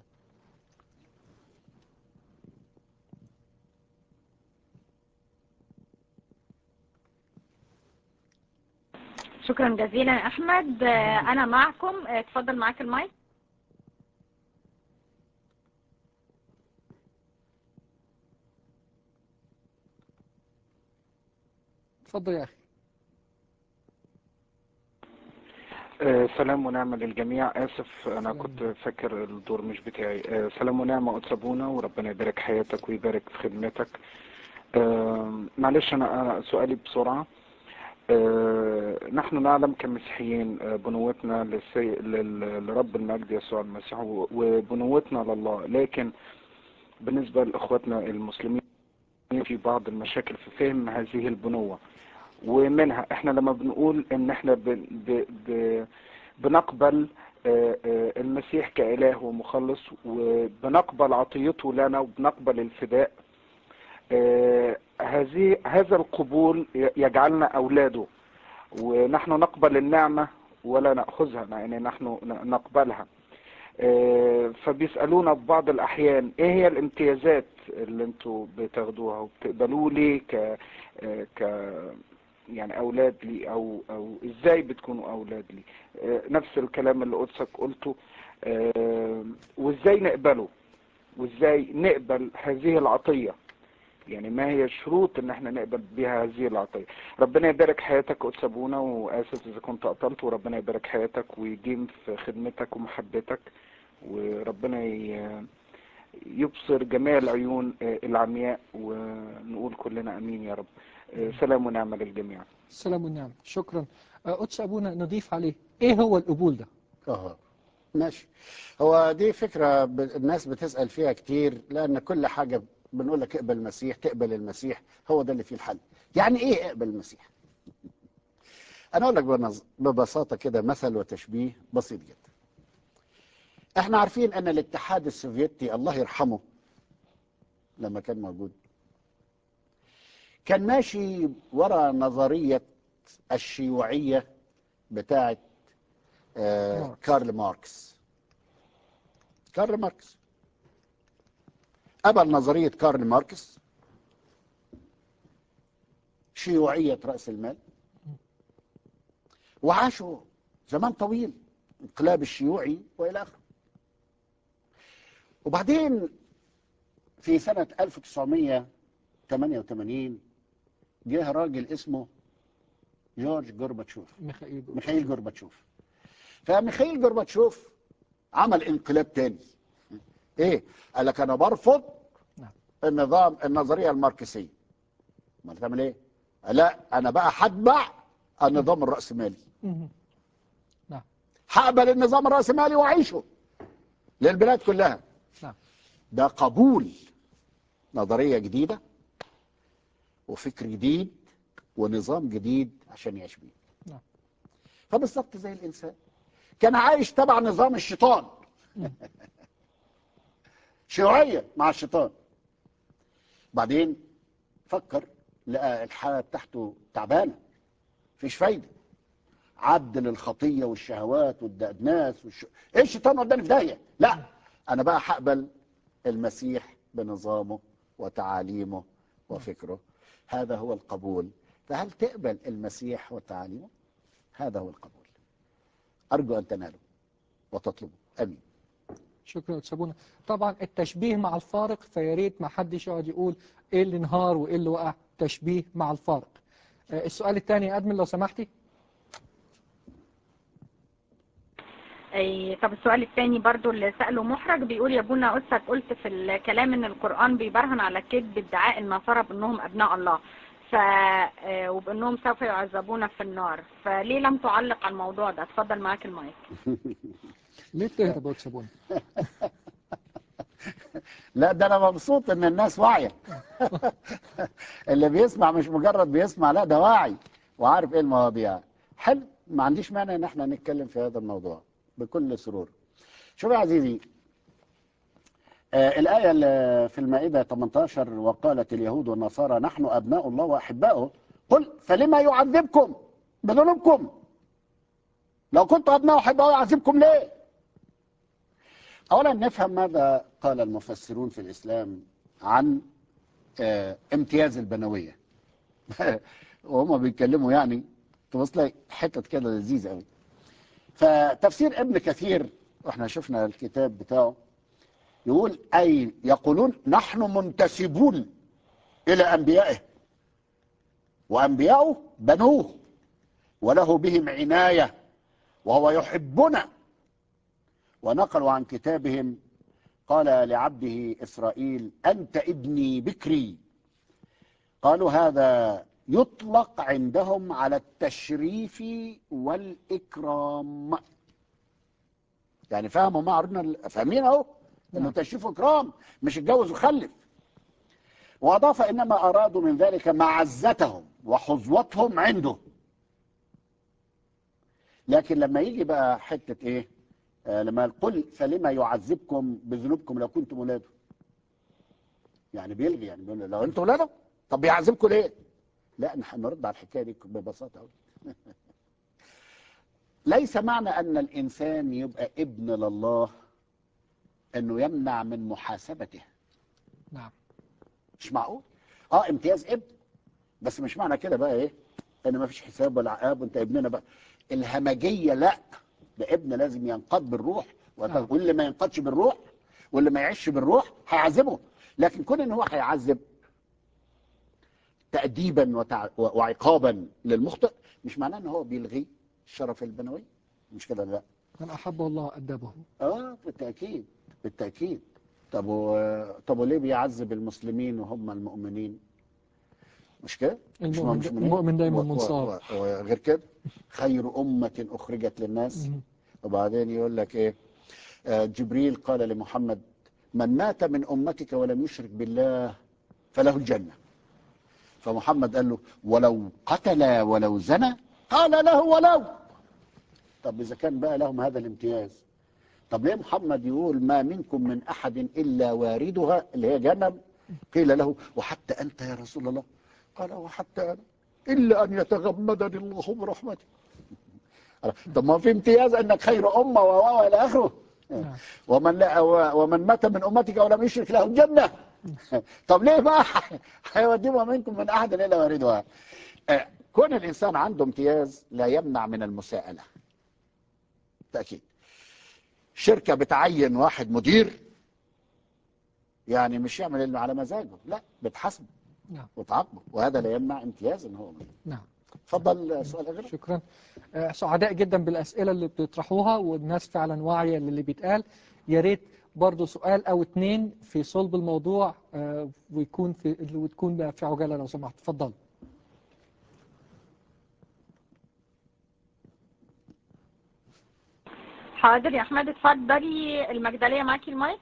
شكرا جزيلا يا احمد آه، انا معكم آه، اتفضل معاك المايك اتفضل يا أخي آه، سلام ونعمة للجميع آسف أنا سلام. كنت فاكر الدور مش بتاعي آه، سلام ونعمة قدس أبونا وربنا يبارك حياتك ويبارك في خدمتك آه، معلش أنا أنا سؤالي بسرعة آه، نحن نعلم كمسيحيين آه، بنوتنا للسي... لل- لرب المجد يسوع المسيح و- وبنوتنا لله لكن بالنسبة لإخواتنا المسلمين في بعض المشاكل في فهم هذه البنوة ومنها احنا لما بنقول ان احنا ب... ب... ب... بنقبل آه، آه، المسيح كإله ومخلص وبنقبل عطيته لنا وبنقبل الفداء آه، هذه هذا القبول ي- يجعلنا أولاده ونحن نقبل النعمة ولا نأخذها يعني نحن ن- نقبلها آه، فبيسألونا في بعض الأحيان إيه هي الامتيازات اللي انتوا بتاخدوها وبتقبلوه ليه ك آه، ك يعني أولاد لي أو أو إزاي بتكونوا أولاد لي آه، نفس الكلام اللي قدسك قلته آه، وإزاي نقبله وإزاي نقبل هذه العطية يعني ما هي الشروط ان احنا نقبل بها هذه العطية ربنا يبارك حياتك قدس ابونا واسف اذا كنت قطلت وربنا يبارك حياتك ويديم في خدمتك ومحبتك وربنا ي- يبصر جميع العيون آه، العمياء ونقول كلنا امين يا رب آه، سلام ونعمة للجميع السلام والنعم شكرا آه، قدس أبونا نضيف عليه إيه هو القبول ده؟ اه ماشي هو دي فكرة ب- الناس بتسأل فيها كتير لأن كل حاجة بنقول لك اقبل المسيح تقبل المسيح هو ده اللي فيه الحل يعني ايه اقبل المسيح أنا أقول لك بنظ- ببساطة كده مثل وتشبيه بسيط جدا احنا عارفين أن الاتحاد السوفيتي الله يرحمه لما كان موجود كان ماشي ورا نظرية الشيوعية بتاعت آه ماركس. كارل ماركس كارل ماركس قبل نظرية كارل ماركس شيوعية رأس المال وعاشوا زمان طويل انقلاب الشيوعي وإلى آخره وبعدين في سنة 1988 جه راجل اسمه جورج جورباتشوف ميخائيل بيقول. ميخائيل جورباتشوف فميخائيل جورباتشوف عمل انقلاب تاني ايه قال لك انا برفض نعم. النظام النظريه الماركسيه ما تعمل ايه لا انا بقى هتبع النظام الراسمالي مهم. هقبل النظام الراسمالي واعيشه للبلاد كلها نعم. ده قبول نظريه جديده وفكر جديد ونظام جديد عشان يعيش بيه نعم. فبالظبط زي الانسان كان عايش تبع نظام الشيطان شيوعيه مع الشيطان بعدين فكر لقى الحياه بتاعته تعبانه مفيش فايده عدل الخطيه والشهوات والدناس والش... ايه الشيطان وداني في داهيه لا انا بقى هقبل المسيح بنظامه وتعاليمه وفكره هذا هو القبول فهل تقبل المسيح وتعاليمه هذا هو القبول ارجو ان تنالوا وتطلبوا امين شكرا قدس أبونا طبعا التشبيه مع الفارق فيا ريت ما حدش يقعد يقول إيه اللي انهار وإيه اللي وقع تشبيه مع الفارق آه، السؤال الثاني يا أدمن لو سمحتي أي طب السؤال الثاني برضو اللي سأله محرج بيقول يا ابونا قدسك قلت في الكلام ان القرآن بيبرهن على كذب ادعاء النصارى بانهم ابناء الله ف آه، وبانهم سوف يعذبون في النار فليه لم تعلق على الموضوع ده اتفضل معاك المايك ليه بتهرب يا قدس أبونا لا ده انا مبسوط ان الناس واعيه اللي بيسمع مش مجرد بيسمع لا ده واعي وعارف ايه المواضيع حلو ما عنديش مانع ان احنا نتكلم في هذا الموضوع بكل سرور شوف يا عزيزي آه الآية اللي في المائدة 18 وقالت اليهود والنصارى نحن أبناء الله وأحباؤه قل فلما يعذبكم بذنوبكم لو كنت أبناء وأحباؤه يعذبكم ليه أولا نفهم ماذا قال المفسرون في الإسلام عن آه امتياز البنوية وهم بيتكلموا يعني تبص لي حتت كده لذيذة قوي فتفسير ابن كثير واحنا شفنا الكتاب بتاعه يقول أي يقولون نحن منتسبون إلى أنبيائه وأنبياؤه بنوه وله بهم عناية وهو يحبنا ونقلوا عن كتابهم قال لعبده إسرائيل أنت ابني بكري قالوا هذا يطلق عندهم على التشريف والإكرام يعني فهموا ما عرضنا فاهمين اهو انه نعم. تشريف واكرام مش اتجوز وخلف واضاف انما ارادوا من ذلك معزتهم وحظوتهم عنده لكن لما يجي بقى حته ايه آه لما قل فلما يعذبكم بذنوبكم لو كنتم ولاده يعني بيلغي يعني بيقول لو انتم ولاده طب بيعذبكم ليه لا نح- نرد على الحكايه دي ببساطه قوي ليس معنى ان الانسان يبقى ابن لله انه يمنع من محاسبته نعم مش معقول اه امتياز ابن بس مش معنى كده بقى ايه ان ما فيش حساب ولا عقاب وانت ابننا بقى الهمجيه لا ده ابن لازم ينقض بالروح وت- نعم. واللي ما ينقضش بالروح واللي ما يعيش بالروح هيعذبه لكن كون ان هو هيعذب تأديبا وتع... و- وعقابا للمخطئ مش معناه ان هو بيلغي الشرف البنوي مش كده لا من أحبه الله أدبه اه بالتأكيد بالتأكيد طب و... طب وليه بيعذب المسلمين وهم المؤمنين مش كده مش المؤمن, مش منين؟ المؤمن دايما و- و- منصاب و- وغير كده خير أمة أخرجت للناس مم. وبعدين يقول لك إيه آه، جبريل قال لمحمد من مات من أمتك ولم يشرك بالله فله الجنة فمحمد قال له ولو قتل ولو زنى قال له ولو طب إذا كان بقى لهم هذا الامتياز طب ليه محمد يقول ما منكم من أحد إلا واردها اللي هي جنب قيل له وحتى أنت يا رسول الله قال وحتى أنا إلا أن يتغمدني الله برحمته طب ما في امتياز أنك خير أمة و إلى آخره نعم. ومن لا ومن مات من أمتك ولم يشرك له الجنة طب ليه بقى هيوديهم منكم من أحد إلا واردها آه، كون الإنسان عنده امتياز لا يمنع من المساءلة تأكيد شركة بتعين واحد مدير يعني مش يعمل اللي على مزاجه لا بتحاسبه نعم وتعاقبه وهذا لا يمنع امتياز ان هو نعم اتفضل سؤال غير شكرا آه، سعداء جدا بالأسئلة اللي بتطرحوها والناس فعلا واعية للي بيتقال يا ريت برضه سؤال أو اتنين في صلب الموضوع آه، ويكون في وتكون في عجالة لو سمحت اتفضل حاضر يا احمد اتفضلي المجدليه معاكي المايك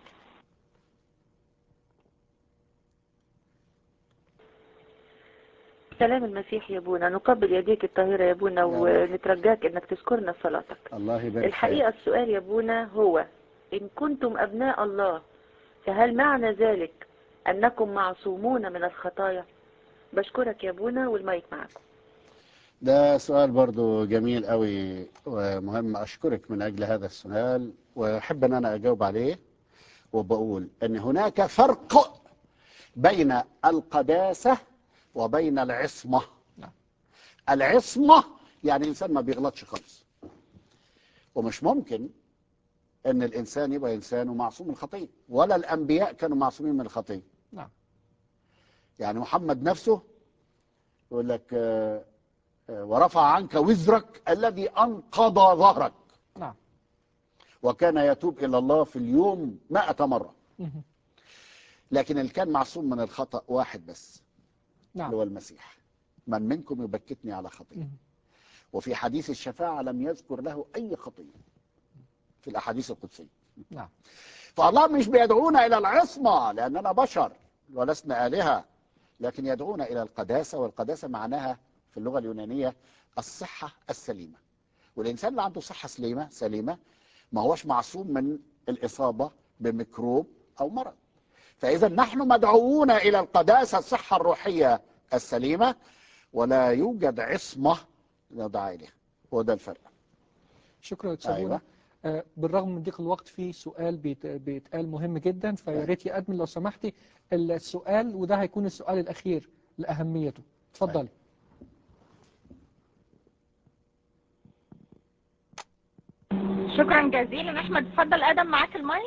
سلام المسيح يا ابونا نقبل يديك الطاهرة يا ابونا يا ونترجاك انك تذكرنا في صلاتك الله يبارك الحقيقة السؤال يا ابونا هو ان كنتم ابناء الله فهل معنى ذلك انكم معصومون من الخطايا بشكرك يا ابونا والمايك معكم ده سؤال برضو جميل قوي ومهم أشكرك من أجل هذا السؤال وأحب أن أنا أجاوب عليه وبقول أن هناك فرق بين القداسة وبين العصمة نعم. العصمة يعني الإنسان ما بيغلطش خالص ومش ممكن أن الإنسان يبقى إنسان ومعصوم من الخطية ولا الأنبياء كانوا معصومين من الخطية نعم يعني محمد نفسه يقول لك آه، آه، ورفع عنك وزرك الذي أنقض ظهرك نعم وكان يتوب إلى الله في اليوم مائة مرة مهم. لكن اللي كان معصوم من الخطأ واحد بس اللي نعم هو المسيح من منكم يبكتني على خطية مهم. وفي حديث الشفاعة لم يذكر له أي خطية في الأحاديث القدسية نعم فالله مش بيدعونا إلى العصمة لأننا بشر ولسنا آلهة لكن يدعونا إلى القداسة والقداسة معناها في اللغة اليونانية الصحة السليمة والإنسان اللي عنده صحة سليمة سليمة ما هوش معصوم من الإصابة بميكروب أو مرض فإذا نحن مدعوون إلى القداسة الصحة الروحية السليمة ولا يوجد عصمة ندعى إليها هو ده الفرق شكرا يا أستاذ أيوة. بونا. آه، بالرغم من ضيق الوقت في سؤال بيت- بيتقال مهم جدا فيا ريت يا ادمن لو سمحتي السؤال وده هيكون السؤال الاخير لاهميته اتفضلي شكرا جزيلا احمد اتفضل ادم معاك المايك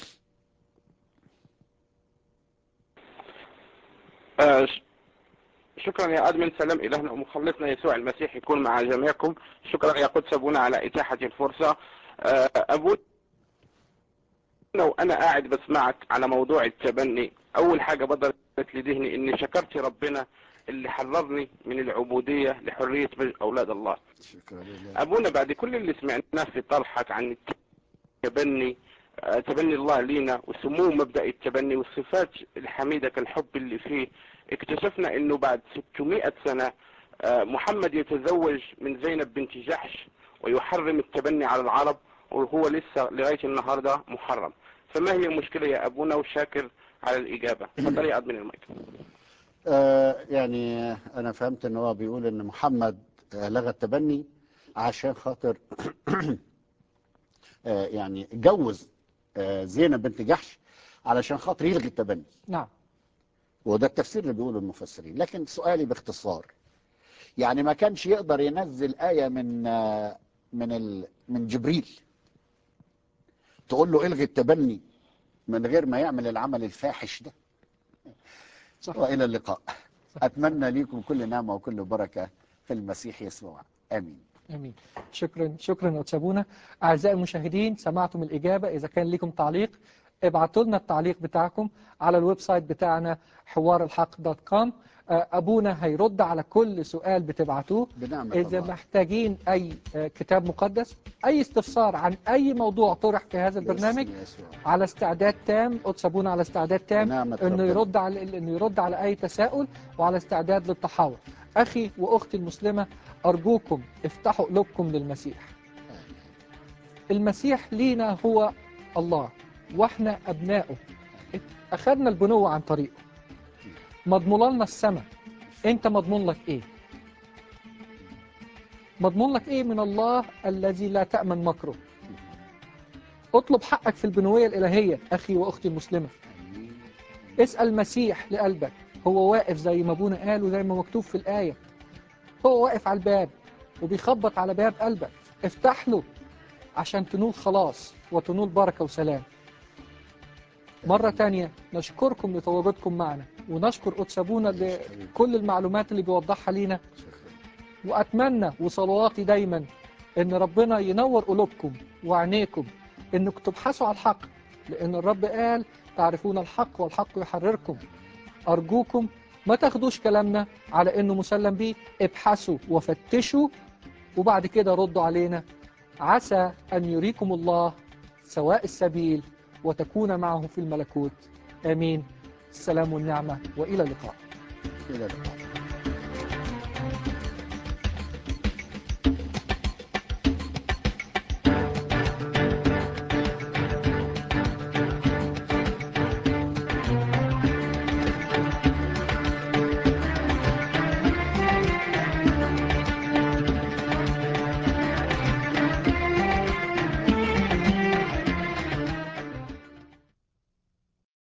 آه، ش- شكرا يا ادمن سلام الهنا ومخلصنا يسوع المسيح يكون مع جميعكم شكرا يا قدس ابونا على اتاحه الفرصه آه، ابونا وانا قاعد بسمعك على موضوع التبني اول حاجه بدرت لذهني اني شكرت ربنا اللي حررني من العبوديه لحريه اولاد الله شكرا لله ابونا بعد كل اللي سمعناه في طرحك عن التبني آه، تبني الله لينا وسمو مبدا التبني والصفات الحميده كالحب اللي فيه اكتشفنا انه بعد 600 سنه آه، محمد يتزوج من زينب بنت جحش ويحرم التبني على العرب وهو لسه لغايه النهارده محرم فما هي المشكله يا ابونا وشاكر على الاجابه تفضل يا ادمن المايك آه يعني انا فهمت ان هو بيقول ان محمد آه، لغى التبني عشان خاطر آه يعني اتجوز آه زينب بنت جحش علشان خاطر يلغي التبني نعم وده التفسير اللي بيقوله المفسرين لكن سؤالي باختصار يعني ما كانش يقدر ينزل آية من آه، من ال من جبريل تقول له الغي التبني من غير ما يعمل العمل الفاحش ده صح. وإلى اللقاء أتمنى لكم كل نعمة وكل بركة في المسيح يسوع آمين امين شكرا شكرا أتسابونا اعزائي المشاهدين سمعتم الاجابه اذا كان لكم تعليق ابعتوا لنا التعليق بتاعكم على الويب سايت بتاعنا حوار الحق دوت كوم ابونا هيرد على كل سؤال بتبعتوه بنعمة اذا الله محتاجين اي آه، كتاب مقدس اي استفسار عن اي موضوع طرح في هذا البرنامج باسم يسوع. على استعداد تام أتسابونا على استعداد تام بنعمة انه ربنا. يرد على انه يرد على اي تساؤل وعلى استعداد للتحاور اخي واختي المسلمه ارجوكم افتحوا قلوبكم للمسيح المسيح لينا هو الله واحنا ابنائه اخذنا البنوه عن طريقه مضمون لنا السماء انت مضمون لك ايه مضمون لك ايه من الله الذي لا تامن مكره اطلب حقك في البنويه الالهيه اخي واختي المسلمه آمين. اسأل المسيح لقلبك هو واقف زي ما ابونا قال وزي ما مكتوب في الآية هو واقف على الباب وبيخبط على باب قلبك افتح له عشان تنول خلاص وتنول بركة وسلام مرة تانية نشكركم لتواجدكم معنا ونشكر قدس أبونا لكل المعلومات اللي بيوضحها لينا شكرا وأتمنى وصلواتي دايما إن ربنا ينور قلوبكم وعينيكم إنكم تبحثوا على الحق لأن الرب قال تعرفون الحق والحق يحرركم أرجوكم ما تاخدوش كلامنا على إنه مسلم بيه ابحثوا وفتشوا وبعد كده ردوا علينا عسى أن يريكم الله سواء السبيل وتكون معه في الملكوت آمين السلام والنعمة وإلى اللقاء إلى اللقاء